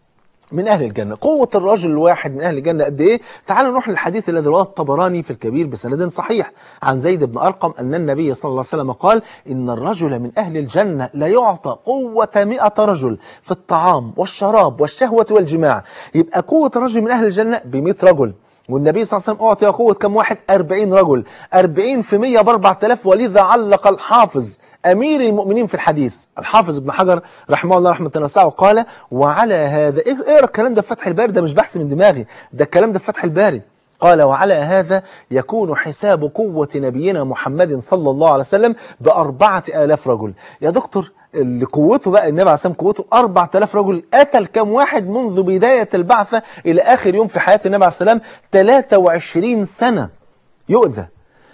[SPEAKER 2] من أهل الجنة قوة الرجل الواحد من أهل الجنة قد إيه تعالوا نروح للحديث الذي رواه الطبراني في الكبير بسند صحيح عن زيد بن أرقم أن النبي صلى الله عليه وسلم قال إن الرجل من أهل الجنة لا يعطى قوة مئة رجل في الطعام والشراب والشهوة والجماع يبقى قوة الرجل من أهل الجنة بمئة رجل والنبي صلى الله عليه وسلم أعطي قوة كم واحد أربعين رجل أربعين في مية بأربعة آلاف ولذا علق الحافظ أمير المؤمنين في الحديث الحافظ ابن حجر رحمه الله رحمة واسعة وقال وعلى هذا اقرا الكلام ده في فتح الباري ده مش بحث من دماغي ده الكلام ده في فتح الباري قال وعلى هذا يكون حساب قوة نبينا محمد صلى الله عليه وسلم بأربعة آلاف رجل يا دكتور اللي قوته بقى النبي عليه الصلاة والسلام قوته 4000 رجل قتل كم واحد منذ بداية البعثة إلى آخر يوم في حياة النبي عليه السلام 23 سنة يؤذى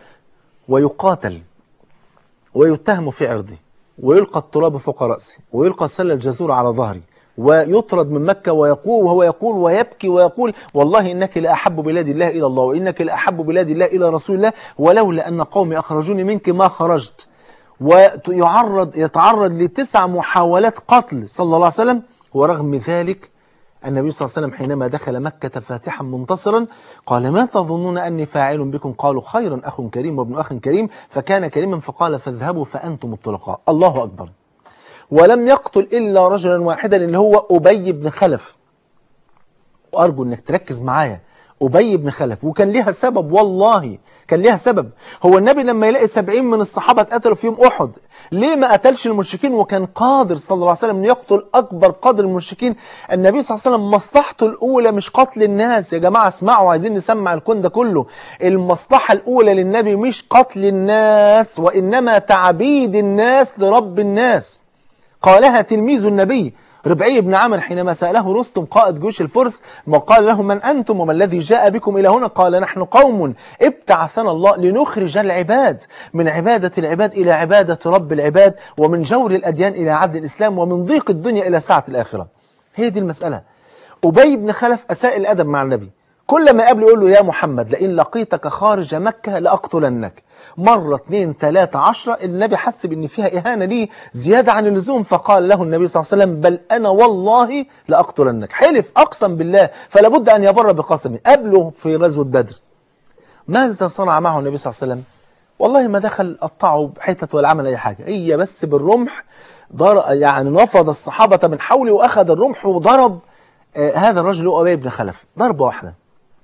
[SPEAKER 2] ويقاتل ويتهم في عرضه ويلقى التراب فوق رأسه ويلقى سل الجزور على ظهري ويطرد من مكة ويقول وهو يقول ويبكي ويقول والله إنك لأحب بلاد الله إلى الله وإنك لأحب بلاد الله إلى رسول الله ولولا أن قومي أخرجوني منك ما خرجت ويعرض يتعرض لتسع محاولات قتل صلى الله عليه وسلم ورغم ذلك النبي صلى الله عليه وسلم حينما دخل مكة فاتحا منتصرا قال ما تظنون أني فاعل بكم قالوا خيرا أخ كريم وابن أخ كريم فكان كريما فقال فاذهبوا فأنتم الطلقاء الله أكبر ولم يقتل إلا رجلا واحدا اللي هو أبي بن خلف وأرجو أنك تركز معايا أبي بن خلف وكان ليها سبب والله كان ليها سبب هو النبي لما يلاقي سبعين من الصحابة اتقتلوا في يوم أحد ليه ما قتلش المشركين وكان قادر صلى الله عليه وسلم أن يقتل أكبر قدر المشركين النبي صلى الله عليه وسلم مصلحته الأولى مش قتل الناس يا جماعة اسمعوا عايزين نسمع الكون ده كله المصلحة الأولى للنبي مش قتل الناس وإنما تعبيد الناس لرب الناس قالها تلميذ النبي ربعي بن عامر حينما سأله رستم قائد جيوش الفرس ما قال له من أنتم وما الذي جاء بكم إلى هنا قال نحن قوم ابتعثنا الله لنخرج العباد من عبادة العباد إلى عبادة رب العباد ومن جور الأديان إلى عبد الإسلام ومن ضيق الدنيا إلى سعة الآخرة هي دي المسألة أبي بن خلف أساء الأدب مع النبي كل ما قبل يقول له يا محمد لئن لقيتك خارج مكة لأقتلنك مرة اثنين ثلاثة عشرة النبي حس بأن فيها إهانة ليه زيادة عن اللزوم فقال له النبي صلى الله عليه وسلم بل أنا والله لأقتلنك حلف أقسم بالله فلا بد أن يبر بقسمه قبله في غزوة بدر ماذا صنع معه النبي صلى الله عليه وسلم والله ما دخل قطعه بحتة ولا عمل أي حاجة هي بس بالرمح ضر يعني نفض الصحابة من حوله وأخذ الرمح وضرب آه هذا الرجل أبي بن خلف ضربة واحدة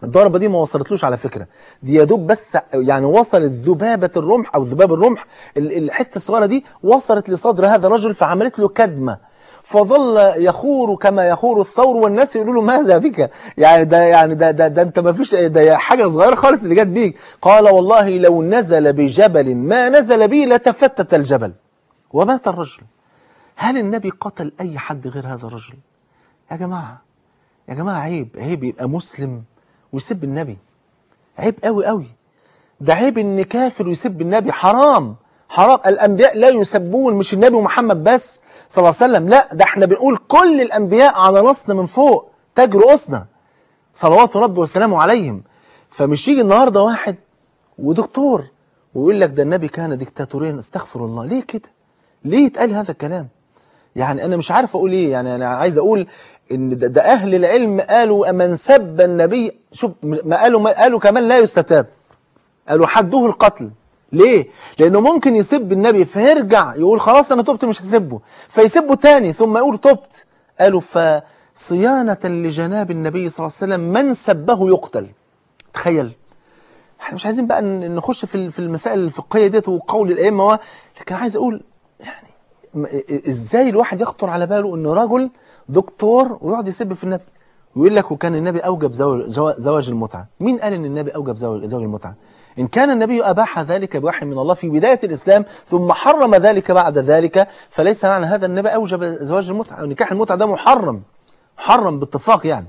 [SPEAKER 2] الضربة دي ما وصلتلوش على فكرة دي يا دوب بس يعني وصلت ذبابة الرمح أو ذباب الرمح ال- الحتة الصغيرة دي وصلت لصدر هذا الرجل فعملت له كدمة فظل يخور كما يخور الثور والناس يقولوا له ماذا بك يعني ده يعني ده ده, ده انت ما فيش ده حاجه صغيره خالص اللي جت بيك قال والله لو نزل بجبل ما نزل به لتفتت الجبل ومات الرجل هل النبي قتل اي حد غير هذا الرجل يا جماعه يا جماعه عيب عيب يبقى مسلم ويسب النبي عيب قوي قوي ده عيب ان كافر يسب النبي حرام حرام الانبياء لا يسبون مش النبي محمد بس صلى الله عليه وسلم لا ده احنا بنقول كل الانبياء على راسنا من فوق تاج رؤوسنا صلوات ربي وسلامه عليهم فمش يجي النهارده واحد ودكتور ويقول لك ده النبي كان ديكتاتوريا استغفر الله ليه كده ليه يتقال هذا الكلام يعني انا مش عارف اقول ايه يعني انا عايز اقول ان ده, ده اهل العلم قالوا من سب النبي شوف ما قالوا ما قالوا كمان لا يستتاب قالوا حدوه القتل ليه؟ لأنه ممكن يسب النبي فيرجع يقول خلاص أنا تبت مش هسبه فيسبه تاني ثم يقول تبت قالوا فصيانة لجناب النبي صلى الله عليه وسلم من سبه يقتل تخيل احنا مش عايزين بقى ن- نخش في ال- في المسائل الفقهية ديت وقول الأئمة و- لكن عايز أقول يعني م- ا- ازاي الواحد يخطر على باله ان رجل دكتور ويقعد يسب في النبي ويقول لك وكان النبي اوجب زواج, زوا- زواج المتعه مين قال ان النبي اوجب زواج, زواج المتعه ان كان النبي اباح ذلك بوحي من الله في بدايه الاسلام ثم حرم ذلك بعد ذلك فليس معنى هذا النبي اوجب زواج المتعه ونكاح المتعه ده محرم محرم باتفاق يعني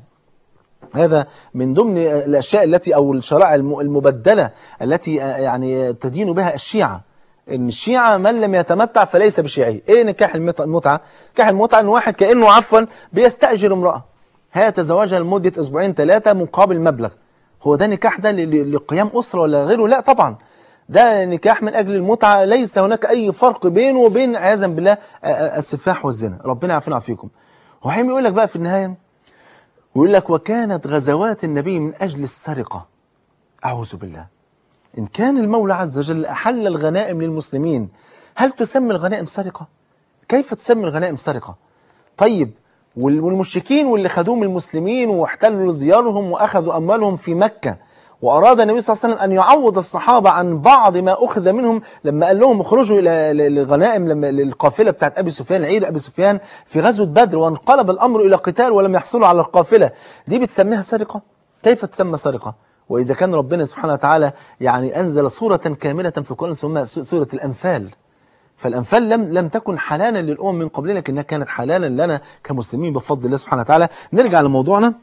[SPEAKER 2] هذا من ضمن الأشياء التي أو الشرائع الم- المبدلة التي آه، يعني تدين بها الشيعة إن الشيعة من لم يتمتع فليس بشيعي إيه نكاح المت- المتعة؟ نكاح المتعة إن واحد كأنه عفوا بيستأجر امرأة هيتزوجها لمدة أسبوعين ثلاثة مقابل مبلغ هو ده نكاح ده ل- ل- لقيام أسرة ولا غيره؟ لا طبعا ده نكاح من أجل المتعة ليس هناك أي فرق بينه وبين عياذا بالله آه، آه، السفاح والزنا ربنا يعافينا ويعافيكم وحين يقول لك بقى في النهاية ويقول لك وكانت غزوات النبي من أجل السرقة أعوذ بالله إن كان المولى عز وجل أحل الغنائم للمسلمين هل تسمى الغنائم سرقة؟ كيف تسمى الغنائم سرقة؟ طيب وال- والمشركين واللي خدوهم المسلمين واحتلوا ديارهم وأخذوا أموالهم في مكة وأراد النبي صلى الله عليه وسلم أن يعوض الصحابة عن بعض ما أخذ منهم لما قال لهم اخرجوا إلى ل- للغنائم لما للقافلة بتاعت أبي سفيان عير أبي سفيان في غزوة بدر وانقلب الأمر إلى قتال ولم يحصلوا على القافلة دي بتسميها سرقة؟ كيف تسمى سرقة؟ وإذا كان ربنا سبحانه وتعالى يعني أنزل سورة كاملة في القرآن اسمها سورة الأنفال فالأنفال لم لم تكن حلالا للأمم من قبلنا لكنها كانت حلالا لنا كمسلمين بفضل الله سبحانه وتعالى نرجع لموضوعنا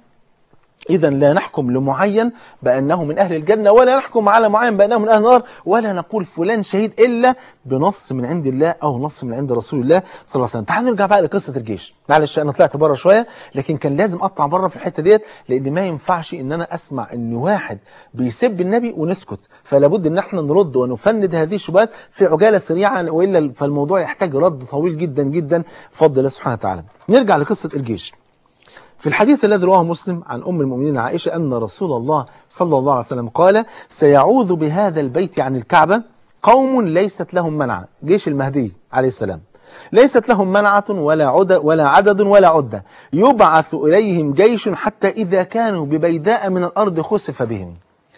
[SPEAKER 2] إذا لا نحكم لمعين بأنه من أهل الجنة ولا نحكم على معين بأنه من أهل النار ولا نقول فلان شهيد إلا بنص من عند الله أو نص من عند رسول الله صلى الله عليه وسلم تعالوا نرجع بقى لقصة الجيش معلش أنا طلعت بره شوية لكن كان لازم أطلع بره في الحتة ديت لأن ما ينفعش إن أنا أسمع إن واحد بيسب النبي ونسكت فلا بد إن احنا نرد ونفند هذه الشبهات في عجالة سريعة وإلا فالموضوع يحتاج رد طويل جدا جدا بفضل الله سبحانه وتعالى نرجع لقصة الجيش في الحديث الذي رواه مسلم عن أم المؤمنين عائشة أن رسول الله صلى الله عليه وسلم قال سيعوذ بهذا البيت عن الكعبة قوم ليست لهم منعة جيش المهدي عليه السلام ليست لهم منعة ولا عدد ولا عدد ولا عدة يبعث إليهم جيش حتى إذا كانوا ببيداء من الأرض خسف بهم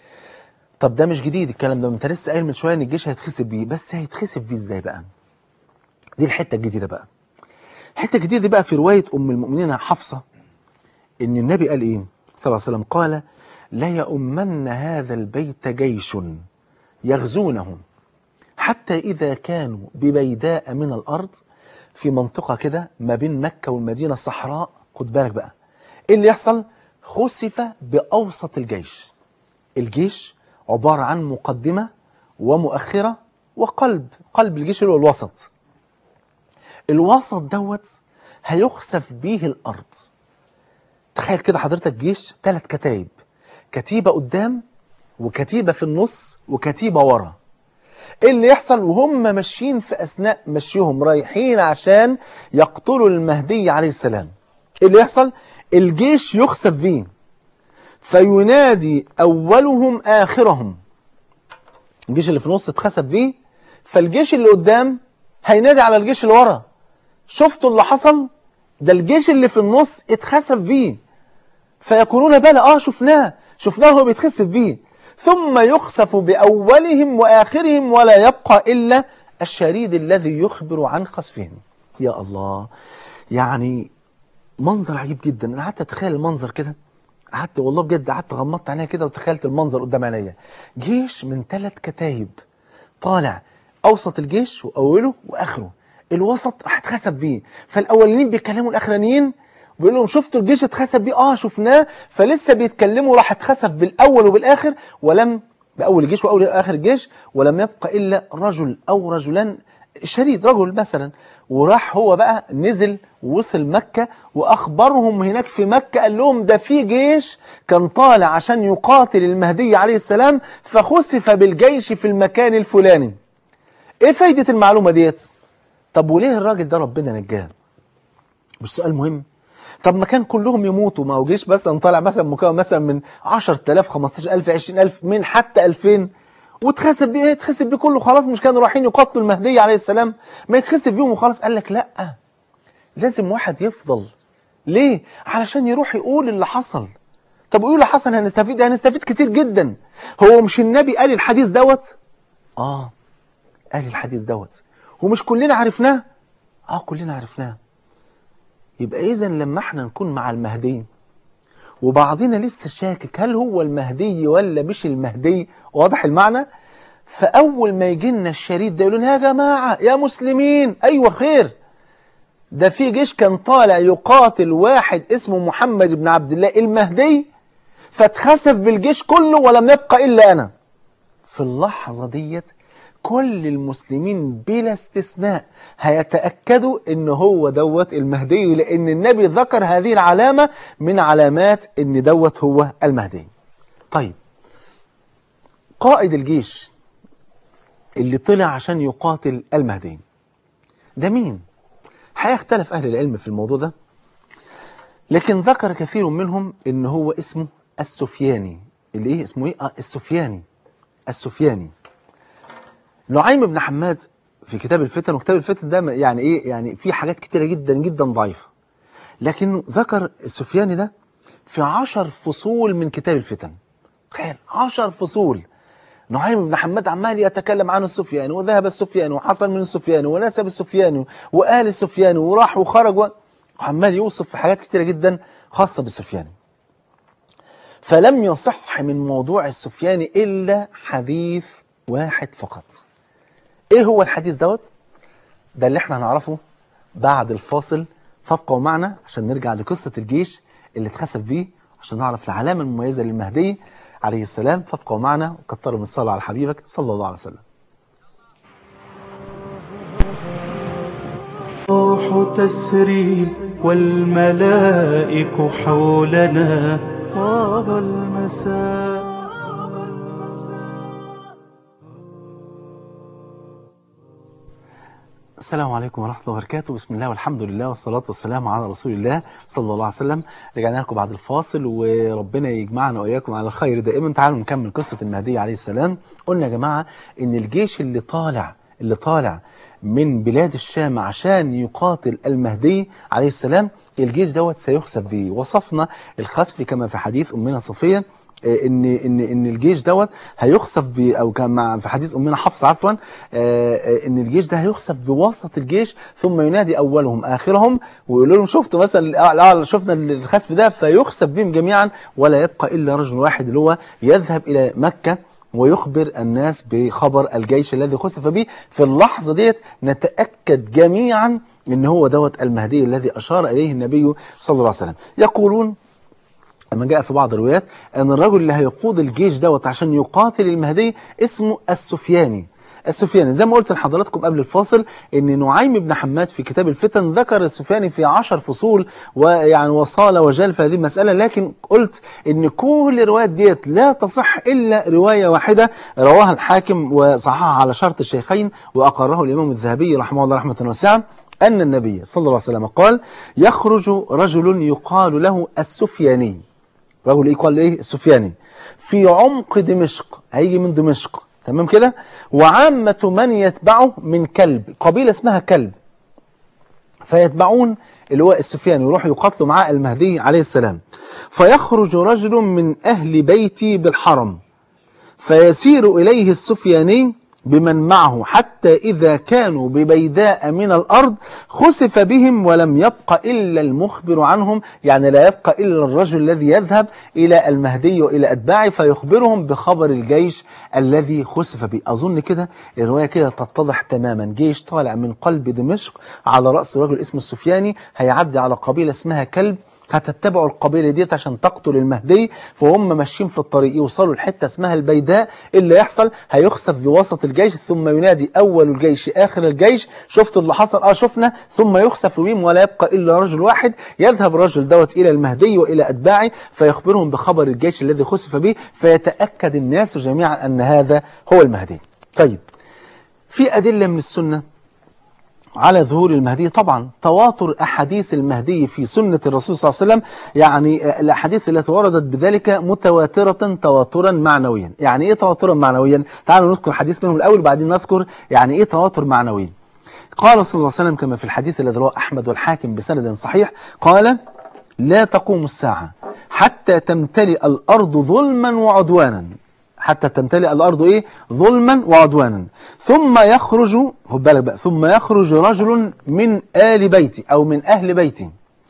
[SPEAKER 2] طب ده مش جديد الكلام ده انت لسه قايل من شويه ان الجيش هيتخسف بيه بس هيتخسف بيه ازاي بقى دي الحته الجديده بقى الحته الجديده دي بقى في روايه ام المؤمنين حفصه ان النبي قال ايه صلى الله عليه وسلم قال لا يؤمن هذا البيت جيش يغزونهم حتى إذا كانوا ببيداء من الأرض في منطقة كده ما بين مكة والمدينة الصحراء خد بالك بقى إيه اللي يحصل خسف بأوسط الجيش الجيش عبارة عن مقدمة ومؤخرة وقلب قلب الجيش اللي هو الوسط الوسط دوت هيخسف بيه الأرض تخيل كده حضرتك جيش ثلاث كتايب كتيبة قدام وكتيبة في النص وكتيبة ورا ايه اللي يحصل وهم ماشيين في اثناء مشيهم رايحين عشان يقتلوا المهدي عليه السلام ايه اللي يحصل الجيش يخسف بيه فينادي اولهم اخرهم الجيش اللي في النص اتخسف بيه فالجيش اللي قدام هينادي على الجيش اللي ورا شفتوا اللي حصل ده الجيش اللي في النص اتخسف بيه فيقولون بلى اه شفناه شفناه هو بيتخسف بيه ثم يخسف بأولهم وآخرهم ولا يبقى إلا الشريد الذي يخبر عن خسفهم يا الله يعني منظر عجيب جدا انا قعدت اتخيل المنظر كده قعدت والله بجد قعدت غمضت عينيا كده وتخيلت المنظر قدام عينيا جيش من ثلاث كتايب طالع اوسط الجيش واوله واخره الوسط راح اتخسف بيه فالاولانيين بيكلموا الاخرانيين بيقول لهم شفتوا الجيش اتخسف بيه اه شفناه فلسه بيتكلموا راح اتخسف بالاول وبالاخر ولم باول الجيش واول اخر الجيش ولم يبقى الا رجل او رجلان شريد رجل مثلا وراح هو بقى نزل ووصل مكة وأخبرهم هناك في مكة قال لهم ده في جيش كان طالع عشان يقاتل المهدي عليه السلام فخسف بالجيش في المكان الفلاني ايه فايدة المعلومة ديت طب وليه الراجل ده ربنا نجاه مش سؤال مهم طب ما كان كلهم يموتوا ما هو جيش مثلا طالع مثلا مكون مثلا من 10000 15000 20000 من حتى 2000 واتخسف بيه يتخسف بيه كله خلاص مش كانوا رايحين يقاتلوا المهدي عليه السلام ما يتخسف بيهم وخلاص قال لك لا لازم واحد يفضل ليه علشان يروح يقول اللي حصل طب يقول اللي حصل هنستفيد هنستفيد كتير جدا هو مش النبي قال الحديث دوت اه قال الحديث دوت ومش كلنا عرفناه اه كلنا عرفناه يبقى اذا لما احنا نكون مع المهدي وبعضنا لسه شاكك هل هو المهدي ولا مش المهدي واضح المعنى فاول ما يجي لنا الشريط ده يقولون يا جماعه يا مسلمين ايوه خير ده في جيش كان طالع يقاتل واحد اسمه محمد بن عبد الله المهدي فاتخسف بالجيش كله ولم يبقى الا انا في اللحظه ديت كل المسلمين بلا استثناء هيتأكدوا ان هو دوت المهدي لان النبي ذكر هذه العلامة من علامات ان دوت هو المهدي طيب قائد الجيش اللي طلع عشان يقاتل المهدي ده مين هيختلف اهل العلم في الموضوع ده لكن ذكر كثير منهم ان هو اسمه السفياني اللي ايه اسمه ايه آه السفياني السفياني نعيم بن حماد في كتاب الفتن وكتاب الفتن ده يعني ايه يعني في حاجات كتيره جدا جدا ضعيفه لكنه ذكر السفياني ده في عشر فصول من كتاب الفتن تخيل عشر فصول نعيم بن حماد عمال يتكلم عن السفياني وذهب السفياني وحصل من السفياني ونسب السفياني وآل السفياني وراح وخرج وعمال يوصف في حاجات كتيره جدا خاصه بالسفياني فلم يصح من موضوع السفياني إلا حديث واحد فقط ايه هو الحديث دوت ده اللي احنا هنعرفه بعد الفاصل فابقوا معنا عشان نرجع لقصة الجيش اللي اتخسف بيه عشان نعرف العلامة المميزة للمهدي عليه السلام فابقوا معنا وكتروا من الصلاة على حبيبك صلى الله عليه وسلم
[SPEAKER 1] الروح تسري والملائك حولنا طاب المساء
[SPEAKER 2] السلام عليكم ورحمة الله وبركاته بسم الله والحمد لله والصلاة والسلام على رسول الله صلى الله عليه وسلم رجعنا لكم بعد الفاصل وربنا يجمعنا وإياكم على الخير دائما تعالوا نكمل قصة المهدي عليه السلام قلنا يا جماعة إن الجيش اللي طالع اللي طالع من بلاد الشام عشان يقاتل المهدي عليه السلام الجيش دوت سيخسف به وصفنا الخسف كما في حديث أمنا صفية ان ان ان الجيش دوت هيخسف ب او كما في حديث امنا حفصه عفوا ان الجيش ده هيخسف بوسط الجيش ثم ينادي اولهم اخرهم ويقول لهم شفتوا مثلا شفنا الخسف ده فيخسف بهم جميعا ولا يبقى الا رجل واحد اللي هو يذهب الى مكه ويخبر الناس بخبر الجيش الذي خسف به في اللحظه ديت نتاكد جميعا ان هو دوت المهدي الذي اشار اليه النبي صلى الله عليه وسلم يقولون لما جاء في بعض الروايات ان الرجل اللي هيقود الجيش دوت عشان يقاتل المهدي اسمه السفياني السفياني زي ما قلت لحضراتكم قبل الفاصل ان نعيم بن حماد في كتاب الفتن ذكر السفياني في عشر فصول ويعني وصال وجال في هذه المسألة لكن قلت ان كل الروايات ديت لا تصح الا رواية واحدة رواها الحاكم وصححها على شرط الشيخين واقره الامام الذهبي رحمه الله رحمة واسعة أن النبي صلى الله عليه وسلم قال يخرج رجل يقال له السفياني رجل ايه قال ايه السفياني في عمق دمشق هيجي من دمشق تمام كده وعامة من يتبعه من كلب قبيلة اسمها كلب فيتبعون اللي هو السفيان يروحوا يقاتلوا معاه المهدي عليه السلام فيخرج رجل من أهل بيتي بالحرم فيسير إليه السفياني بمن معه حتى إذا كانوا ببيداء من الأرض خسف بهم ولم يبق إلا المخبر عنهم يعني لا يبقى إلا الرجل الذي يذهب إلى المهدي وإلى أتباعه فيخبرهم بخبر الجيش الذي خسف به أظن كده الرواية كده تتضح تماما جيش طالع من قلب دمشق على رأس رجل اسمه السفياني هيعدي على قبيلة اسمها كلب هتتبعوا القبيله ديت عشان تقتل المهدي فهم ماشيين في الطريق يوصلوا لحته اسمها البيداء اللي يحصل هيخسف بوسط الجيش ثم ينادي اول الجيش اخر الجيش شفتوا اللي حصل اه شفنا ثم يخسف بهم ولا يبقى الا رجل واحد يذهب الرجل دوت الى المهدي والى اتباعه فيخبرهم بخبر الجيش الذي خسف به فيتاكد الناس جميعا ان هذا هو المهدي طيب في ادله من السنه على ظهور المهدي طبعا تواتر أحاديث المهدي في سنة الرسول صلى الله عليه وسلم يعني الأحاديث التي وردت بذلك متواترة تواترا معنويا يعني إيه تواترا معنويا تعالوا نذكر حديث منهم الأول وبعدين نذكر يعني إيه تواتر معنوي قال صلى الله عليه وسلم كما في الحديث الذي رواه أحمد والحاكم بسند صحيح قال لا تقوم الساعة حتى تمتلئ الأرض ظلما وعدوانا حتى تمتلئ الأرض إيه ظلما وعدوانا ثم يخرج خد بالك بقى ثم يخرج رجل من آل بيتي أو من أهل بيتي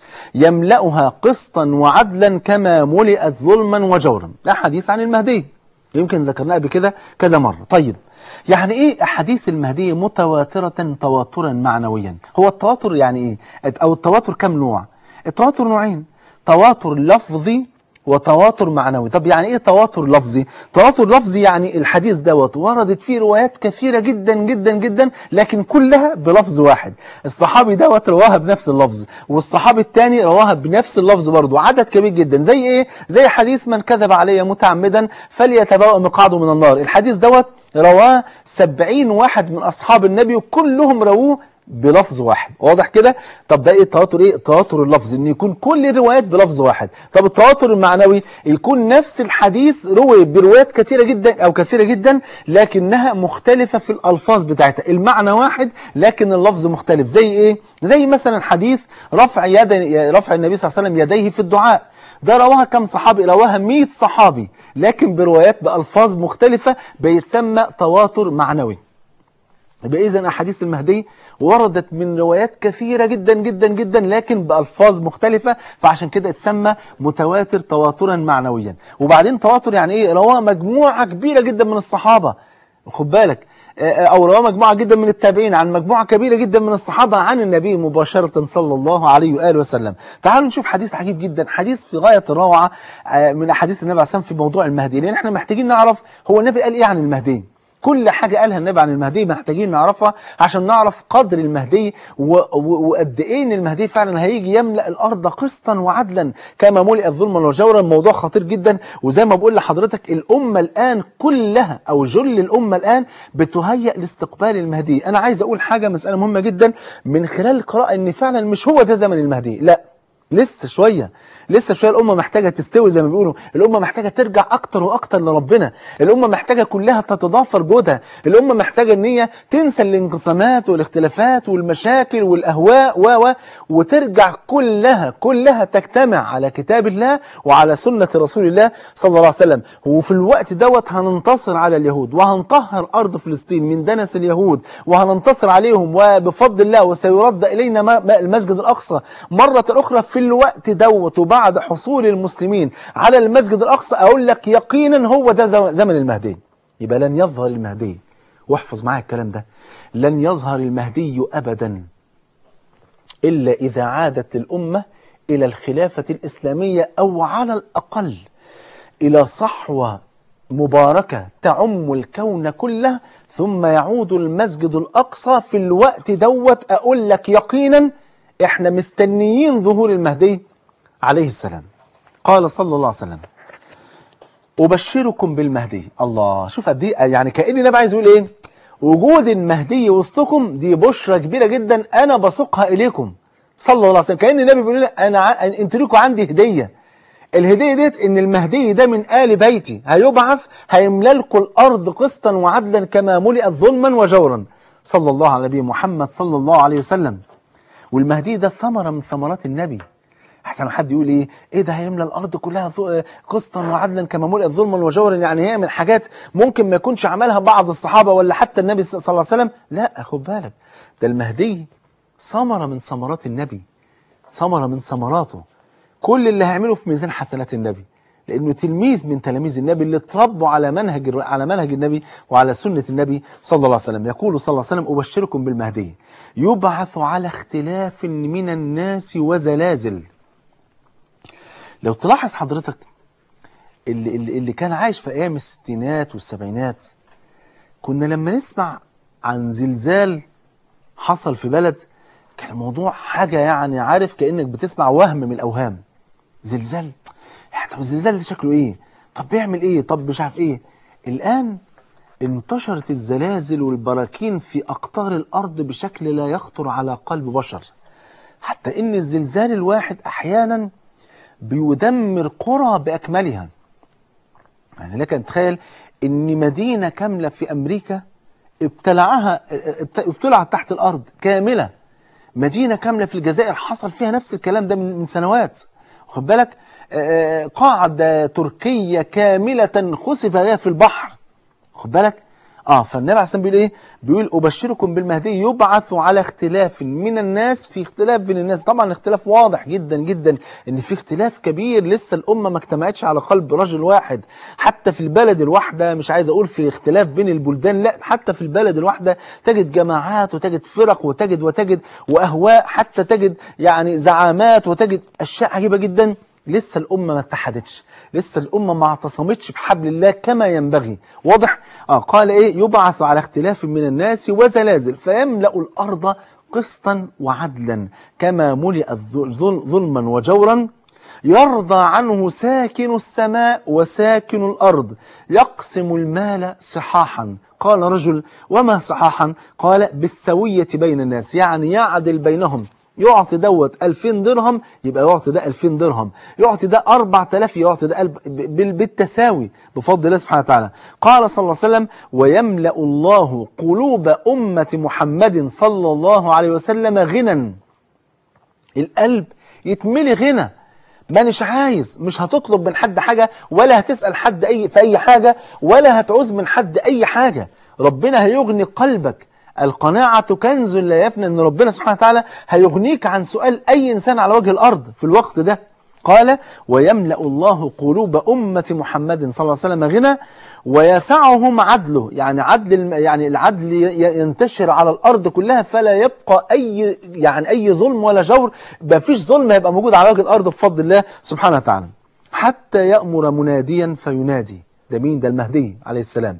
[SPEAKER 2] يملأها قسطا وعدلا كما ملئت ظلما وجورا ده حديث عن المهدي يمكن ذكرناه قبل كده كذا مرة طيب يعني ايه احاديث المهدي متواترة تواترا معنويا هو التواتر يعني ايه او التواتر كم نوع التواتر نوعين تواتر لفظي وتواتر معنوي طب يعني ايه تواتر لفظي تواتر لفظي يعني الحديث دوت وردت فيه روايات كثيرة جدا جدا جدا لكن كلها بلفظ واحد الصحابي دوت رواها بنفس اللفظ والصحابي الثاني رواها بنفس اللفظ برضه عدد كبير جدا زي ايه زي حديث من كذب علي متعمدا فليتبوأ مقعده من النار الحديث دوت رواه سبعين واحد من أصحاب النبي وكلهم رووه بلفظ واحد واضح كده طب ده ايه التواتر ايه التواتر اللفظي ان يكون كل الروايات بلفظ واحد طب التواتر المعنوي يكون نفس الحديث روي بروايات كثيره جدا او كثيره جدا لكنها مختلفه في الالفاظ بتاعتها المعنى واحد لكن اللفظ مختلف زي ايه زي مثلا حديث رفع يد رفع النبي صلى الله عليه وسلم يديه في الدعاء ده رواها كم صحابي رواها 100 صحابي لكن بروايات بألفاظ مختلفة بيتسمى تواتر معنوي يبقى إذا أحاديث المهدي وردت من روايات كثيرة جدا جدا جدا لكن بألفاظ مختلفة فعشان كده اتسمى متواتر تواترا معنويا وبعدين تواتر يعني إيه رواه مجموعة كبيرة جدا من الصحابة خد بالك أو رواه مجموعة جدا من التابعين عن مجموعة كبيرة جدا من الصحابة عن النبي مباشرة صلى الله عليه وآله وسلم تعالوا نشوف حديث عجيب جدا حديث في غاية الروعة من أحاديث النبي عليه الصلاة في موضوع المهدي لأن احنا محتاجين نعرف هو النبي قال إيه عن المهدي كل حاجة قالها النبي عن المهدي محتاجين نعرفها عشان نعرف قدر المهدي وقد ايه ان المهدي فعلا هيجي يملأ الارض قسطا وعدلا كما ملئت ظلما وجورا الموضوع خطير جدا وزي ما بقول لحضرتك الامة الان كلها او جل الامة الان بتهيأ لاستقبال المهدي انا عايز اقول حاجة مسألة مهمة جدا من خلال القراءة ان فعلا مش هو ده زمن المهدي لا لسه شوية لسه شوية الأمة محتاجة تستوي زي ما بيقولوا الأمة محتاجة ترجع أكتر وأكتر لربنا الأمة محتاجة كلها تتضافر جهدها الأمة محتاجة أن هي تنسى الانقسامات والاختلافات والمشاكل والأهواء و و وترجع كلها كلها تجتمع على كتاب الله وعلى سنة رسول الله صلى الله عليه وسلم وفي الوقت دوت هننتصر على اليهود وهنطهر أرض فلسطين من دنس اليهود وهننتصر عليهم وبفضل الله وسيرد إلينا المسجد الأقصى مرة أخرى في الوقت دوت وبعد حصول المسلمين على المسجد الأقصى أقول لك يقينا هو ده زمن المهدي يبقى لن يظهر المهدي واحفظ معايا الكلام ده لن يظهر المهدي أبدا إلا إذا عادت الأمة إلى الخلافة الإسلامية أو على الأقل إلى صحوة مباركة تعم الكون كله ثم يعود المسجد الأقصى في الوقت دوت أقول لك يقينا إحنا مستنيين ظهور المهدي عليه السلام قال صلى الله عليه وسلم أبشركم بالمهدي الله شوف قد ايه يعني كأن النبي عايز يقول إيه وجود المهدي وسطكم دي بشرة كبيرة جدا أنا بسوقها إليكم صلى الله عليه وسلم كأن النبي بيقول لنا أنا ع... أنتوا لكم عندي هدية الهدية ديت إن المهدي ده من آل بيتي هيبعث هيملى لكم الأرض قسطا وعدلا كما ملئت ظلما وجورا صلى الله على نبي محمد صلى الله عليه وسلم والمهدي ده ثمرة من ثمرات النبي احسن حد يقول ايه ايه ده هيملى الارض كلها ظ- قسطا وعدلا كما ملئت ظلما وجورا يعني هي من حاجات ممكن ما يكونش عملها بعض الصحابه ولا حتى النبي صلى الله عليه وسلم لا خد بالك ده المهدي ثمره من ثمرات النبي ثمره من ثمراته كل اللي هيعمله في ميزان حسنات النبي لانه تلميذ من تلاميذ النبي اللي اتربوا على منهج الر- على منهج النبي وعلى سنه النبي صلى الله عليه وسلم يقول صلى الله عليه وسلم ابشركم بالمهدي يبعث على اختلاف من الناس وزلازل لو تلاحظ حضرتك اللي, اللي, اللي كان عايش في ايام الستينات والسبعينات كنا لما نسمع عن زلزال حصل في بلد كان الموضوع حاجه يعني عارف كانك بتسمع وهم من الاوهام زلزال يعني طب الزلزال ده شكله ايه طب بيعمل ايه طب مش عارف ايه الان انتشرت الزلازل والبراكين في اقطار الارض بشكل لا يخطر على قلب بشر حتى ان الزلزال الواحد احيانا بيدمر قرى باكملها يعني لك ان تتخيل ان مدينه كامله في امريكا ابتلعها ابت- ابتلعت تحت الارض كامله مدينه كامله في الجزائر حصل فيها نفس الكلام ده من من سنوات خد بالك آه، قاعده تركيه كامله خسف هي في البحر خد بالك اه فالنبي عليه الصلاه والسلام بيقول ايه بيقول ابشركم بالمهدي يبعث على اختلاف من الناس في اختلاف بين الناس طبعا الاختلاف واضح جدا جدا ان في اختلاف كبير لسه الامه ما اجتمعتش على قلب رجل واحد حتى في البلد الواحده مش عايز اقول في اختلاف بين البلدان لا حتى في البلد الواحده تجد جماعات وتجد فرق وتجد وتجد واهواء حتى تجد يعني زعامات وتجد اشياء عجيبه جدا لسه الامه ما اتحدتش لسه الامه ما اعتصمتش بحبل الله كما ينبغي واضح اه قال ايه يبعث على اختلاف من الناس وزلازل فيملا الارض قسطا وعدلا كما ملئت ظل- ظلما وجورا يرضى عنه ساكن السماء وساكن الارض يقسم المال صحاحا قال رجل وما صحاحا قال بالسويه بين الناس يعني يعدل بينهم يعطي دوت 2000 درهم يبقى يعطي ده 2000 درهم يعطي ده 4000 يعطي ده قلب- ب- بال- بالتساوي بفضل الله سبحانه وتعالى قال صلى الله عليه وسلم ويملأ الله قلوب أمة محمد صلى الله عليه وسلم غنى القلب يتملي غنى مانيش عايز مش هتطلب من حد حاجة ولا هتسأل حد أي في أي حاجة ولا هتعوز من حد أي حاجة ربنا هيغني قلبك القناعة كنز لا يفنى أن ربنا سبحانه وتعالى هيغنيك عن سؤال أي إنسان على وجه الأرض في الوقت ده قال ويملأ الله قلوب أمة محمد صلى الله عليه وسلم غنى ويسعهم عدله يعني عدل الم- يعني العدل ي- ينتشر على الأرض كلها فلا يبقى أي يعني أي ظلم ولا جور ما فيش ظلم هيبقى موجود على وجه الأرض بفضل الله سبحانه وتعالى حتى يأمر مناديا فينادي ده مين ده المهدي عليه السلام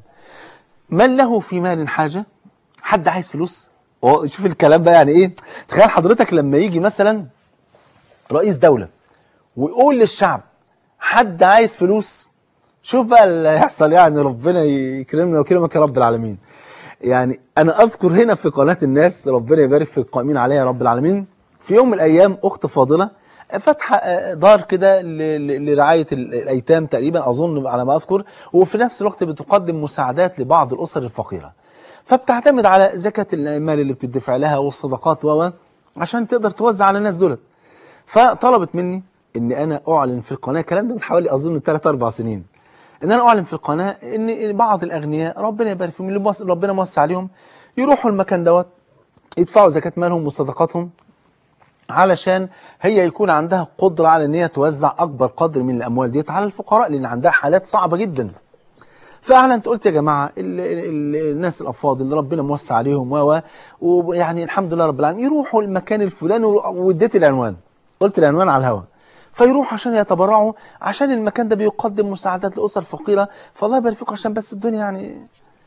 [SPEAKER 2] من له في مال حاجة حد عايز فلوس هو شوف الكلام بقى يعني ايه تخيل حضرتك لما يجي مثلا رئيس دولة ويقول للشعب حد عايز فلوس شوف بقى اللي هيحصل يعني ربنا يكرمنا ويكرمك يا رب العالمين يعني انا اذكر هنا في قناة الناس ربنا يبارك في القائمين عليها يا رب العالمين في يوم من الايام اخت فاضلة فاتحة آه، دار كده ل- ل- لرعاية ال- الايتام تقريبا اظن على ما اذكر وفي نفس الوقت بتقدم مساعدات لبعض الاسر الفقيرة فبتعتمد على زكاة المال اللي بتدفع لها والصدقات و عشان تقدر توزع على الناس دولت فطلبت مني ان انا اعلن في القناه الكلام ده من حوالي اظن 3 4 سنين ان انا اعلن في القناه ان بعض الاغنياء ربنا يبارك فيهم اللي موس- ربنا موسع عليهم يروحوا المكان دوت يدفعوا زكاه مالهم وصدقاتهم علشان هي يكون عندها قدره على ان هي توزع اكبر قدر من الاموال ديت على الفقراء لان عندها حالات صعبه جدا فاعلنت قلت يا جماعه ال ال الناس الافاضل اللي ربنا موسع عليهم و و- ويعني الحمد لله رب العالمين يروحوا المكان الفلاني و- واديت العنوان قلت العنوان على الهواء فيروحوا عشان يتبرعوا عشان المكان ده بيقدم مساعدات لاسر فقيره فالله يبارك فيكم عشان بس الدنيا يعني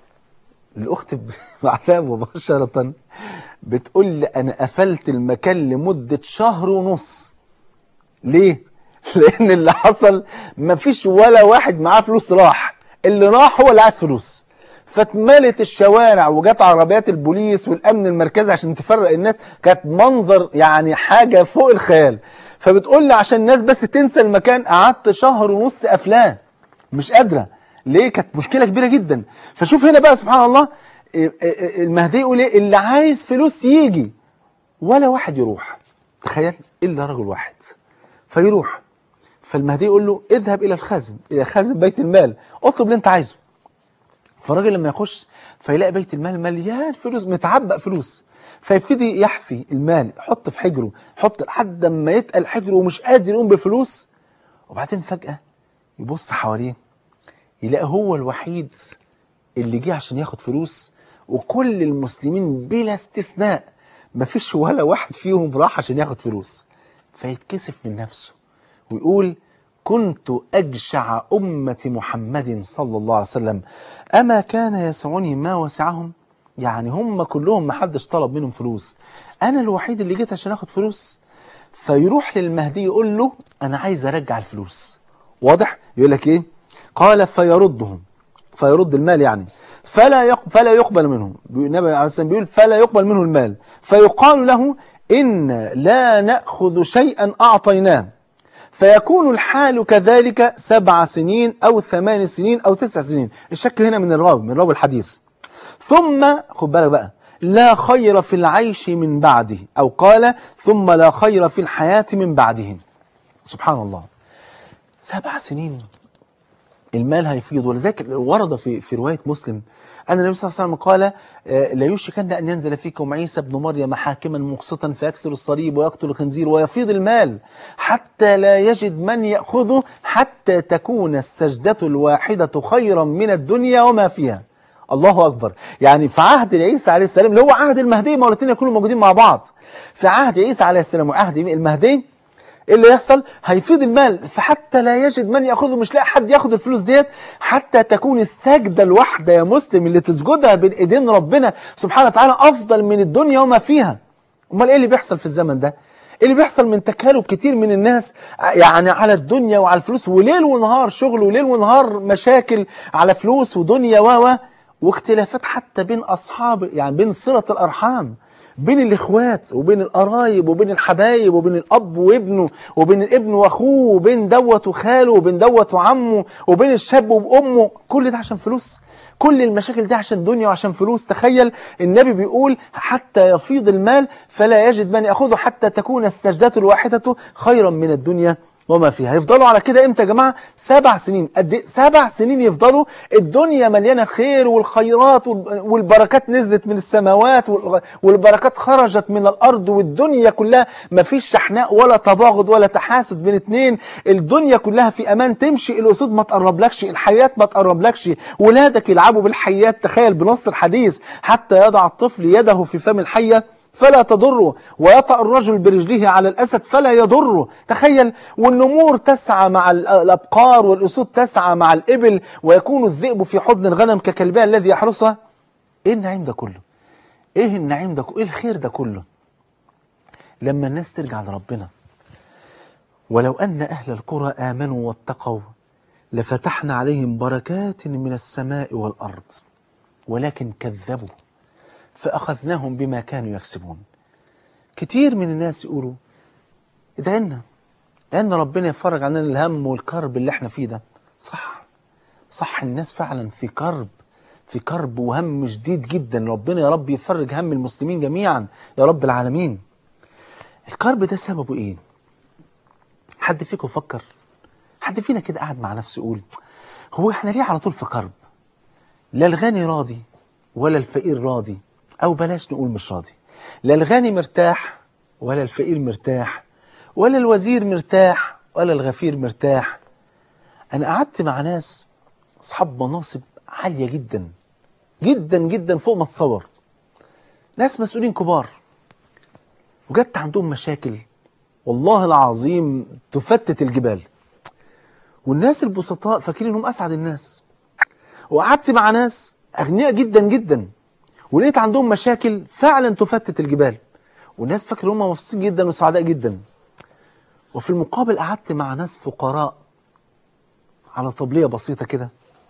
[SPEAKER 2] الاخت ب- بعدها مباشره بتقول لي انا قفلت المكان لمده شهر ونص ليه؟ لأن اللي حصل مفيش ولا واحد معاه فلوس راح اللي راح هو اللي عايز فلوس فاتملت الشوارع وجت عربيات البوليس والأمن المركزي عشان تفرق الناس كانت منظر يعني حاجة فوق الخيال فبتقول لي عشان الناس بس تنسى المكان قعدت شهر ونص قافلاه مش قادرة ليه كانت مشكلة كبيرة جدا فشوف هنا بقى سبحان الله المهدي يقول ايه اللي عايز فلوس يجي ولا واحد يروح تخيل الا رجل واحد فيروح فالمهدي يقول له اذهب الى الخازن الى خازن بيت المال اطلب اللي انت عايزه فالراجل لما يخش فيلاقي بيت المال مليان فلوس متعبق فلوس فيبتدي يحفي المال يحط في حجره يحط لحد ما يتقل حجره ومش قادر يقوم بفلوس وبعدين فجأة يبص حواليه يلاقي هو الوحيد اللي جه عشان ياخد فلوس وكل المسلمين بلا استثناء مفيش ولا واحد فيهم راح عشان ياخد فلوس فيتكسف من نفسه ويقول كنت أجشع أمة محمد صلى الله عليه وسلم أما كان يسعني ما وسعهم يعني هم كلهم ما حدش طلب منهم فلوس أنا الوحيد اللي جيت عشان أخد فلوس فيروح للمهدي يقول له أنا عايز أرجع الفلوس واضح يقول لك إيه قال فيردهم فيرد المال يعني فلا يق... فلا يقبل منهم النبي عليه الصلاه بيقول فلا يقبل منه المال فيقال له إن لا نأخذ شيئا أعطيناه فيكون الحال كذلك سبع سنين أو ثمان سنين أو تسع سنين الشك هنا من الراوي من راوي الحديث ثم خد بالك بقى لا خير في العيش من بعده أو قال ثم لا خير في الحياة من بعدهم سبحان الله سبع سنين المال هيفيض ولذلك ورد في في روايه مسلم ان النبي صلى الله عليه وسلم قال آه، لا يوشكن ان ينزل فيكم عيسى ابن مريم حاكما مقسطا فيكسر الصليب ويقتل الخنزير ويفيض المال حتى لا يجد من ياخذه حتى تكون السجده الواحده خيرا من الدنيا وما فيها الله اكبر يعني في عهد عيسى عليه السلام اللي هو عهد المهدي ما الاثنين يكونوا موجودين مع بعض في عهد عيسى عليه السلام وعهد المهدي ايه اللي يحصل هيفيض المال فحتى لا يجد من ياخذه مش لاقي حد ياخد الفلوس ديت حتى تكون السجده الواحده يا مسلم اللي تسجدها بين ايدين ربنا سبحانه وتعالى افضل من الدنيا وما فيها امال ايه اللي بيحصل في الزمن ده ايه اللي بيحصل من تكالب كتير من الناس يعني على الدنيا وعلى الفلوس وليل ونهار شغل وليل ونهار مشاكل على فلوس ودنيا و و واختلافات حتى بين اصحاب يعني بين صله الارحام بين الاخوات وبين القرايب وبين الحبايب وبين الاب وابنه وبين الابن واخوه وبين دوت وخاله وبين دوت وعمه وبين الشاب وامه كل ده عشان فلوس كل المشاكل دي عشان دنيا وعشان فلوس تخيل النبي بيقول حتى يفيض المال فلا يجد من ياخذه حتى تكون السجدة الواحدة خيرا من الدنيا وما فيها يفضلوا على كده امتى يا جماعه سبع سنين قد إيه؟ سبع سنين يفضلوا الدنيا مليانه خير والخيرات وال- والبركات نزلت من السماوات وال- والبركات خرجت من الارض والدنيا كلها ما فيش شحناء ولا تباغض ولا تحاسد بين اتنين الدنيا كلها في امان تمشي الاسود ما تقربلكش الحياه ما تقربلكش ولادك يلعبوا بالحيات تخيل بنص الحديث حتى يضع الطفل يده في فم الحيه فلا تضره ويطأ الرجل برجله على الأسد فلا يضره تخيل والنمور تسعى مع ال- الأبقار والأسود تسعى مع الإبل ويكون الذئب في حضن الغنم ككلبها الذي يحرسها إيه النعيم ده كله إيه النعيم ده كله إيه الخير ده كله لما الناس ترجع لربنا ولو أن أهل القرى آمنوا واتقوا لفتحنا عليهم بركات من السماء والأرض ولكن كذبوا فأخذناهم بما كانوا يكسبون كتير من الناس يقولوا ادعي لنا ان ربنا يفرج عننا الهم والكرب اللي احنا فيه ده صح صح الناس فعلا في كرب في كرب وهم شديد جدا ربنا يا رب يفرج هم المسلمين جميعا يا رب العالمين الكرب ده سببه ايه حد فيكم فكر حد فينا كده قاعد مع نفسه يقول هو احنا ليه على طول في كرب لا الغني راضي ولا الفقير راضي او بلاش نقول مش راضي لا الغني مرتاح ولا الفقير مرتاح ولا الوزير مرتاح ولا الغفير مرتاح انا قعدت مع ناس اصحاب مناصب عاليه جدا جدا جدا فوق ما تصور ناس مسؤولين كبار وجدت عندهم مشاكل والله العظيم تفتت الجبال والناس البسطاء فاكرين انهم اسعد الناس وقعدت مع ناس اغنياء جدا جدا ولقيت عندهم مشاكل فعلا تفتت الجبال والناس فاكره هم مبسوطين جدا وسعداء جدا وفي المقابل قعدت مع ناس فقراء على طبلية بسيطة كده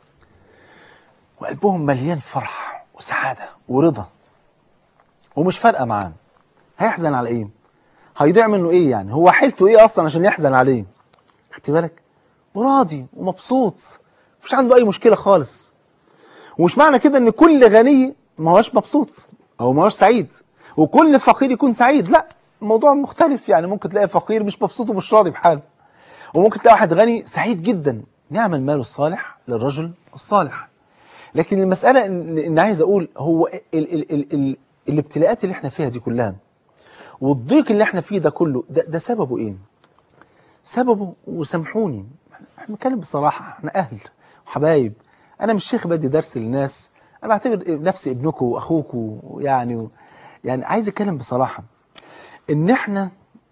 [SPEAKER 2] وقلبهم مليان فرح وسعادة ورضا ومش فارقة معاه هيحزن على ايه هيضيع منه ايه يعني هو حيلته ايه اصلا عشان يحزن عليه خدت بالك وراضي ومبسوط مفيش عنده اي مشكلة خالص ومش معنى كده ان كل غني ما هوش مبسوط او ما هوش سعيد وكل فقير يكون سعيد لا الموضوع مختلف يعني ممكن تلاقي فقير مش مبسوط ومش راضي بحاله وممكن تلاقي واحد غني سعيد جدا نعم المال الصالح للرجل الصالح لكن المسألة إن, إن عايز أقول هو ال ال ال ال الابتلاءات اللي احنا فيها دي كلها والضيق اللي احنا فيه ده كله ده, ده سببه ايه؟ سببه وسامحوني احنا بنتكلم بصراحة احنا أهل وحبايب أنا مش شيخ بدي درس للناس أنا بعتبر نفسي ابنكم وأخوكم يعني يعني عايز أتكلم بصراحة إن احنا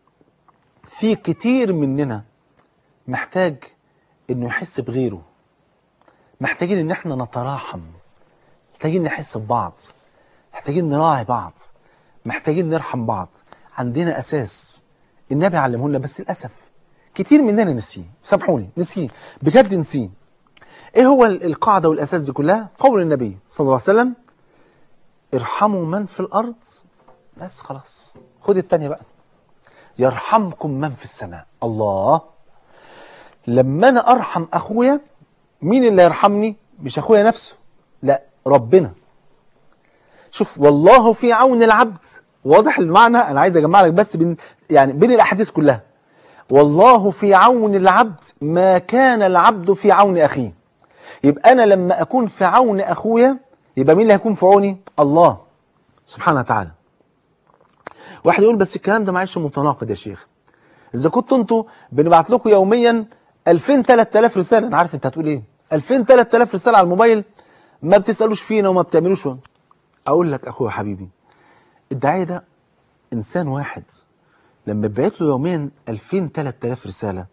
[SPEAKER 2] في كتير مننا محتاج إنه يحس بغيره محتاجين إن احنا نتراحم محتاجين نحس ببعض محتاجين نراعي بعض محتاجين نرحم بعض عندنا أساس النبي علمه لنا بس للأسف كتير مننا نسيه سامحوني نسيه بجد نسيه ايه هو ال- القاعدة والأساس دي كلها قول النبي صلى الله عليه وسلم ارحموا من في الأرض بس خلاص خد التانية بقى يرحمكم من في السماء الله لما أنا أرحم أخويا مين اللي يرحمني مش أخويا نفسه لا ربنا شوف والله في عون العبد واضح المعنى انا عايز اجمع لك بس بين يعني بين الاحاديث كلها والله في عون العبد ما كان العبد في عون اخيه يبقى انا لما اكون في عون اخويا يبقى مين اللي هيكون في عوني الله سبحانه وتعالى واحد يقول بس الكلام ده معلش متناقض يا شيخ اذا كنتوا انتوا بنبعت لكم يوميا 2000 3000 رساله انا عارف انت هتقول ايه 2000 3000 رساله على الموبايل ما بتسالوش فينا وما بتعملوش اقول لك اخويا حبيبي الداعية ده إنسان واحد لما تبعت له يوميا 2000 3000 رسالة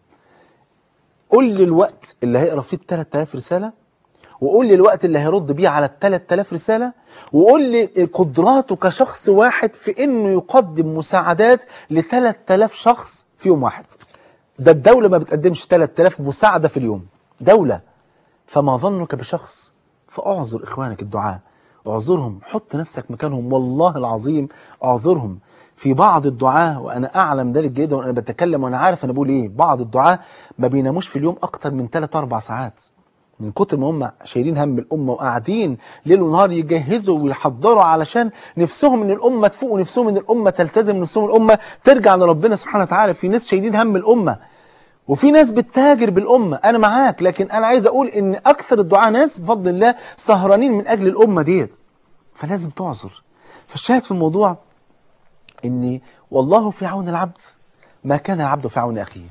[SPEAKER 2] قول لي الوقت اللي هيقرا فيه ال 3000 رسالة وقول لي الوقت اللي هيرد بيه على ال 3000 رسالة وقول لي قدراته كشخص واحد في إنه يقدم مساعدات ل 3000 شخص في يوم واحد ده الدولة ما بتقدمش 3000 مساعدة في اليوم دولة فما ظنك بشخص فاعذر إخوانك الدعاء اعذرهم حط نفسك مكانهم والله العظيم اعذرهم في بعض الدعاة وأنا أعلم ذلك جيدا وأنا بتكلم وأنا عارف أنا بقول إيه بعض الدعاة ما بيناموش في اليوم أكتر من 3 4 ساعات من كتر ما هم شايلين هم الأمة وقاعدين ليل ونهار يجهزوا ويحضروا علشان نفسهم إن الأمة تفوق ونفسهم إن الأمة تلتزم ونفسهم الأمة ترجع لربنا سبحانه وتعالى في ناس شايلين هم الأمة وفي ناس بتتاجر بالأمة أنا معاك لكن أنا عايز أقول إن أكثر الدعاء ناس بفضل الله سهرانين من أجل الأمة ديت فلازم تعذر فالشاهد في الموضوع إن والله في عون العبد ما كان العبد في عون أخيه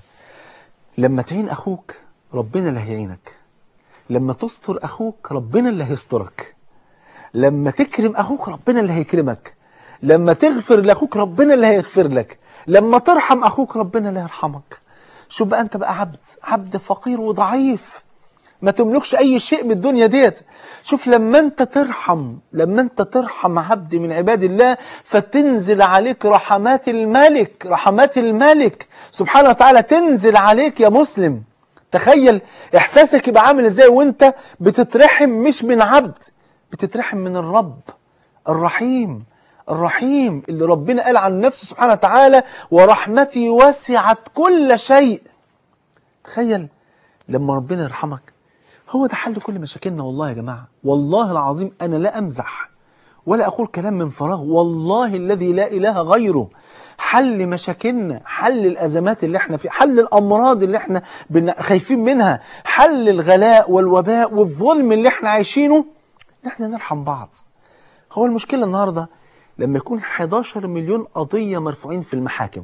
[SPEAKER 2] لما تعين أخوك ربنا اللي هيعينك لما تستر أخوك ربنا اللي هيسترك لما تكرم أخوك ربنا اللي هيكرمك لما تغفر لأخوك ربنا اللي هيغفر لك لما ترحم أخوك ربنا اللي هيرحمك شو بقى أنت بقى عبد عبد فقير وضعيف ما تملكش أي شيء من الدنيا ديت شوف لما أنت ترحم لما أنت ترحم عبد من عباد الله فتنزل عليك رحمات الملك رحمات الملك سبحانه وتعالى تنزل عليك يا مسلم تخيل إحساسك يبقى عامل إزاي وأنت بتترحم مش من عبد بتترحم من الرب الرحيم الرحيم اللي ربنا قال عن نفسه سبحانه وتعالى ورحمتي وسعت كل شيء تخيل لما ربنا يرحمك هو ده حل كل مشاكلنا والله يا جماعة والله العظيم أنا لا أمزح ولا أقول كلام من فراغ والله الذي لا إله غيره حل مشاكلنا حل الأزمات اللي احنا فيها حل الأمراض اللي احنا بن- خايفين منها حل الغلاء والوباء والظلم اللي احنا عايشينه ان احنا نرحم بعض هو المشكلة النهاردة لما يكون 11 مليون قضية مرفوعين في المحاكم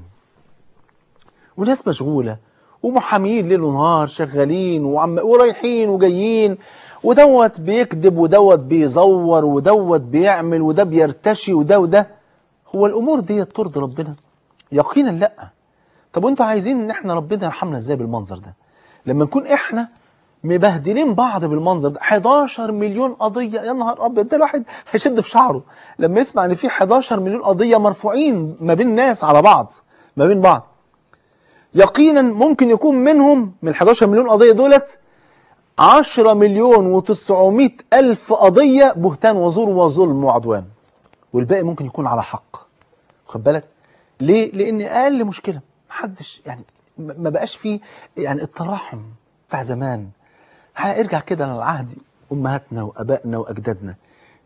[SPEAKER 2] وناس مشغولة ومحاميين ليل ونهار شغالين وعم ورايحين وجايين ودوت بيكذب ودوت بيزور ودوت بيعمل وده بيرتشي وده وده هو الامور دي ترضي ربنا يقينا لا طب وانتوا عايزين ان احنا ربنا يرحمنا ازاي بالمنظر ده لما نكون احنا مبهدلين بعض بالمنظر ده 11 مليون قضية يا نهار أبيض ده الواحد هيشد في شعره لما يسمع إن في 11 مليون قضية مرفوعين ما بين ناس على بعض ما بين بعض يقينا ممكن يكون منهم من 11 مليون قضية دولت 10 مليون و900 ألف قضية بهتان وزور وظلم وعدوان والباقي ممكن يكون على حق خد بالك ليه؟ لأن أقل مشكلة محدش يعني ما ما بقاش فيه يعني التراحم بتاع زمان تعالى ارجع كده للعهد أمهاتنا وأبائنا وأجدادنا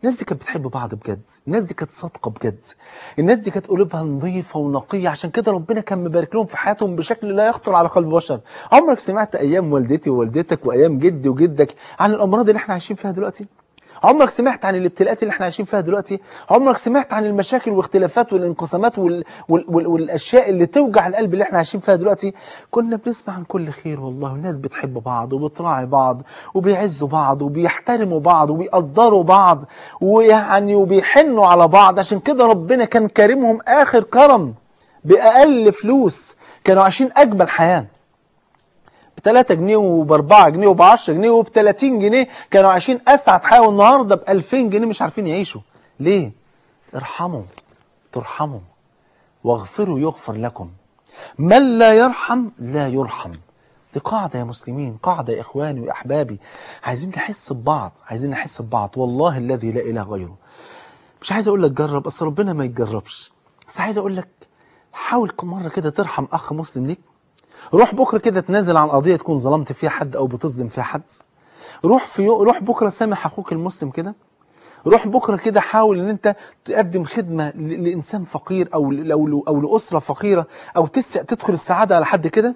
[SPEAKER 2] الناس دي كانت بتحب بعض بجد الناس دي كانت صادقه بجد الناس دي كانت قلوبها نظيفه ونقيه عشان كده ربنا كان مبارك لهم في حياتهم بشكل لا يخطر على قلب بشر عمرك سمعت ايام والدتي ووالدتك وايام جدي وجدك عن الامراض اللي احنا عايشين فيها دلوقتي عمرك سمعت عن الابتلاءات اللي احنا عايشين فيها دلوقتي عمرك سمعت عن المشاكل والاختلافات والانقسامات وال... وال... وال... والاشياء اللي توجع القلب اللي احنا عايشين فيها دلوقتي كنا بنسمع عن كل خير والله والناس بتحب بعض وبتراعي بعض وبيعزوا بعض وبيحترموا بعض وبيقدروا بعض ويعني وبيحنوا على بعض عشان كده ربنا كان كريمهم اخر كرم باقل فلوس كانوا عايشين اجمل حياه ب 3 جنيه وب 4 جنيه وب 10 جنيه وب 30 جنيه كانوا عايشين اسعد حياه والنهارده ب 2000 جنيه مش عارفين يعيشوا ليه؟ ارحموا ترحموا واغفروا يغفر لكم من لا يرحم لا يرحم دي قاعدة يا مسلمين قاعدة يا إخواني وأحبابي عايزين نحس ببعض عايزين نحس ببعض والله الذي لا إله غيره مش عايز أقول لك جرب بس ربنا ما يتجربش بس عايز أقول لك حاول كم مرة كده ترحم أخ مسلم ليك روح بكرة كده تنازل عن قضية تكون ظلمت فيها حد أو بتظلم فيها حد روح في يو... روح بكرة سامح أخوك المسلم كده روح بكرة كده حاول ان انت تقدم خدمة ل- لإنسان فقير أو ل- أو ل- أو لأسرة فقيرة أو تس... تدخل السعادة على حد كده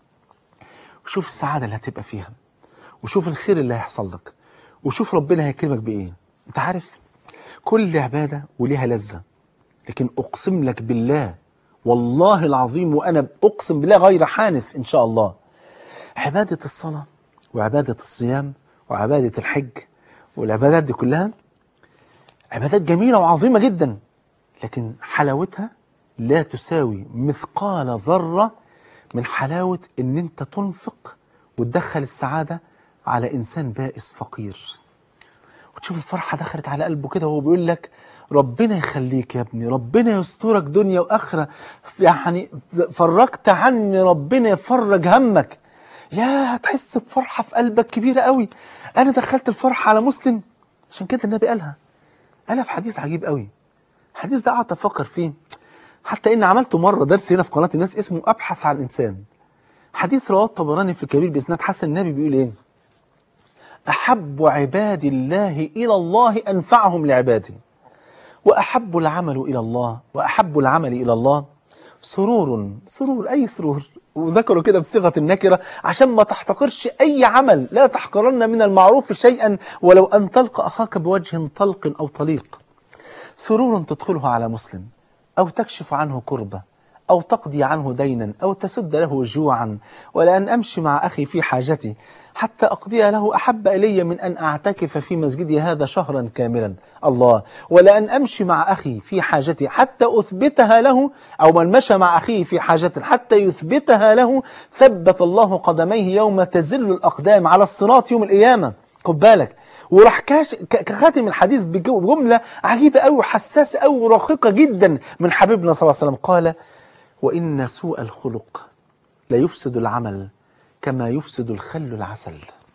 [SPEAKER 2] وشوف السعادة اللي هتبقى فيها وشوف الخير اللي هيحصل لك وشوف ربنا هيكرمك بإيه انت عارف كل عبادة وليها لذة لكن أقسم لك بالله والله العظيم وأنا أقسم بالله غير حانث إن شاء الله عبادة الصلاة وعبادة الصيام وعبادة الحج والعبادات دي كلها عبادات جميلة وعظيمة جدا لكن حلاوتها لا تساوي مثقال ذرة من حلاوة ان انت تنفق وتدخل السعادة على انسان بائس فقير وتشوف الفرحة دخلت على قلبه كده وهو بيقول لك ربنا يخليك يا ابني ربنا يسترك دنيا وآخرة يعني فرجت عني ربنا يفرج همك يا هتحس بفرحة في قلبك كبيرة قوي أنا دخلت الفرحة على مسلم عشان كده النبي قالها قالها في حديث عجيب قوي الحديث ده قعدت أفكر فيه حتى إن عملته مرة درس هنا في قناة الناس اسمه أبحث عن الإنسان حديث رواه الطبراني في الكبير بإسناد حسن النبي بيقول إيه أحب عباد الله إلى الله أنفعهم لعباده وأحب العمل إلى الله وأحب العمل إلى الله سرور سرور أي سرور وذكروا كده بصيغة النكرة عشان ما تحتقرش أي عمل لا تحقرن من المعروف شيئا ولو أن تلقى أخاك بوجه طلق أو طليق سرور تدخله على مسلم أو تكشف عنه كربة أو تقضي عنه دينا أو تسد له جوعا ولأن أمشي مع أخي في حاجتي حتى أقضي له أحب إلي من أن أعتكف في مسجدي هذا شهرا كاملا الله ولأن أمشي مع أخي في حاجتي حتى أثبتها له أو من مشى مع أخيه في حاجة حتى يثبتها له ثبت الله قدميه يوم تزل الأقدام على الصراط يوم القيامة خد بالك وراح كاش ك- كخاتم الحديث بجو- بجملة عجيبة أوي وحساسة أوي ورقيقة جدا من حبيبنا صلى الله عليه وسلم قال وإن سوء الخلق لا يفسد العمل كما يفسد الخل العسل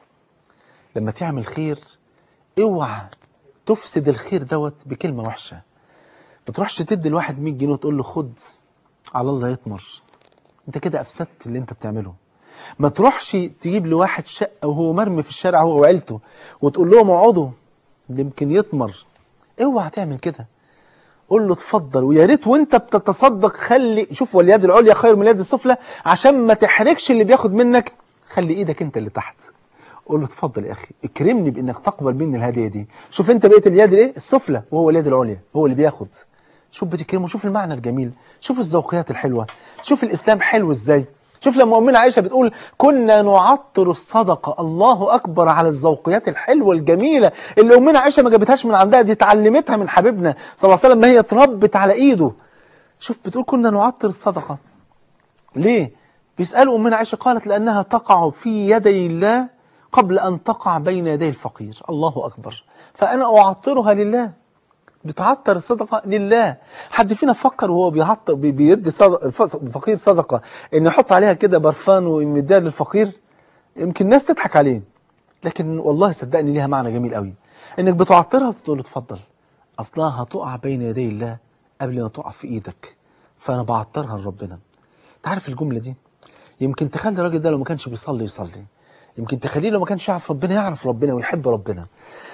[SPEAKER 2] لما تعمل خير اوعى تفسد الخير دوت بكلمة وحشة ما تروحش تدي الواحد 100 جنيه وتقول له خد على الله يطمر انت كده افسدت اللي انت بتعمله ما تروحش تجيب لواحد شقة وهو مرمي في الشارع هو وعيلته وتقول لهم اقعدوا يمكن يطمر اوعى تعمل كده قول له اتفضل ويا ريت وانت بتتصدق خلي شوف واليد العليا خير من اليد السفلى عشان ما تحرجش اللي بياخد منك خلي ايدك انت اللي تحت قول له اتفضل يا اخي اكرمني بانك تقبل مني الهديه دي شوف انت بقيت اليد الايه السفلى وهو اليد العليا هو اللي بياخد شوف بتكرمه شوف المعنى الجميل شوف الذوقيات الحلوه شوف الاسلام حلو ازاي شوف لما امنا عائشه بتقول كنا نعطر الصدقه الله اكبر على الذوقيات الحلوه الجميله اللي امنا عائشه ما جابتهاش من عندها دي اتعلمتها من حبيبنا صلى الله عليه وسلم ما هي اتربت على ايده شوف بتقول كنا نعطر الصدقه ليه بيسالوا امنا عائشه قالت لانها تقع في يدي الله قبل ان تقع بين يدي الفقير الله اكبر فانا اعطرها لله بتعطر الصدقة لله حد فينا فكر وهو بيعطر بي- بيدي صدق الفقير صدقة ان يحط عليها كده برفان ويمديها للفقير يمكن الناس تضحك عليه لكن والله صدقني ليها معنى جميل قوي انك بتعطرها وتقول له اتفضل اصلها هتقع بين يدي الله قبل ما تقع في ايدك فانا بعطرها لربنا انت عارف الجملة دي يمكن تخلي الراجل ده لو ما كانش بيصلي يصلي يمكن تخليه لو ما كانش يعرف ربنا يعرف ربنا ويحب ربنا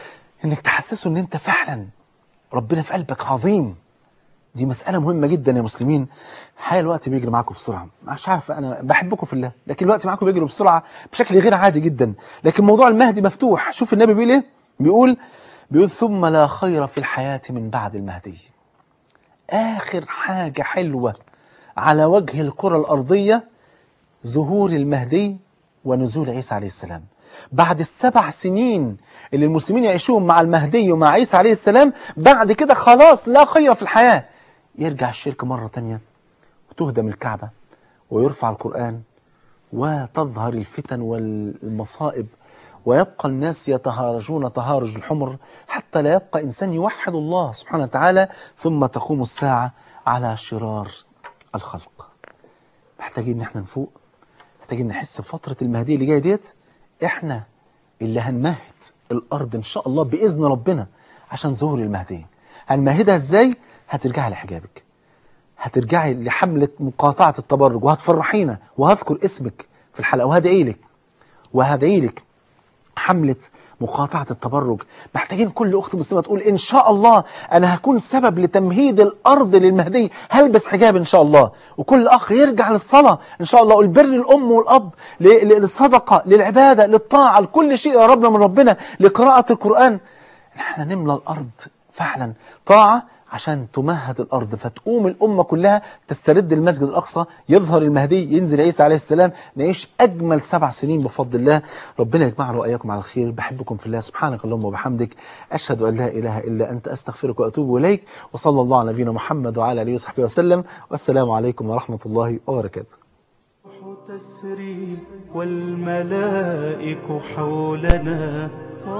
[SPEAKER 2] انك تحسسه ان انت فعلا ربنا في قلبك عظيم دي مسألة مهمة جدا يا مسلمين الحقيقة الوقت بيجري معاكم بسرعة مش عارف أنا بحبكم في الله لكن الوقت معاكم بيجري بسرعة بشكل غير عادي جدا لكن موضوع المهدي مفتوح شوف النبي بيقول إيه بيقول بيقول ثم لا خير في الحياة من بعد المهدي آخر حاجة حلوة على وجه الكرة الأرضية ظهور المهدي ونزول عيسى عليه السلام بعد السبع سنين اللي المسلمين يعيشوهم مع المهدي ومع عيسى عليه السلام بعد كده خلاص لا خير في الحياة يرجع الشرك مرة تانية وتهدم الكعبة ويرفع القرآن وتظهر الفتن والمصائب ويبقى الناس يتهارجون تهارج الحمر حتى لا يبقى إنسان يوحد الله سبحانه وتعالى ثم تقوم الساعة على شرار الخلق محتاجين ان احنا نفوق محتاجين نحس بفترة المهدي اللي جاية ديت احنا اللي هنمهد الارض ان شاء الله باذن ربنا عشان ظهور المهدي هنمهدها ازاي هترجعي لحجابك هترجعي لحملة مقاطعة التبرج وهتفرحينا وهذكر اسمك في الحلقة وهدعي لك وهدعي لك حملة مقاطعة التبرج محتاجين كل أخت مسلمة تقول إن شاء الله أنا هكون سبب لتمهيد الأرض للمهدي هلبس حجاب إن شاء الله وكل أخ يرجع للصلاة إن شاء الله والبر الأم والأب ل- ل- للصدقة للعبادة للطاعة لكل شيء يا ربنا من ربنا لقراءة القرآن احنا نملى الأرض فعلا طاعة عشان تمهد الأرض فتقوم الأمة كلها تسترد المسجد الأقصى يظهر المهدي ينزل عيسى عليه السلام نعيش أجمل سبع سنين بفضل الله ربنا يجمعنا وإياكم على الخير بحبكم في الله سبحانك اللهم وبحمدك أشهد أن لا إله إلا أنت أستغفرك وأتوب إليك وصلى الله على نبينا محمد وعلى آله وصحبه وسلم والسلام عليكم ورحمة الله وبركاته
[SPEAKER 1] تسري والملائك حولنا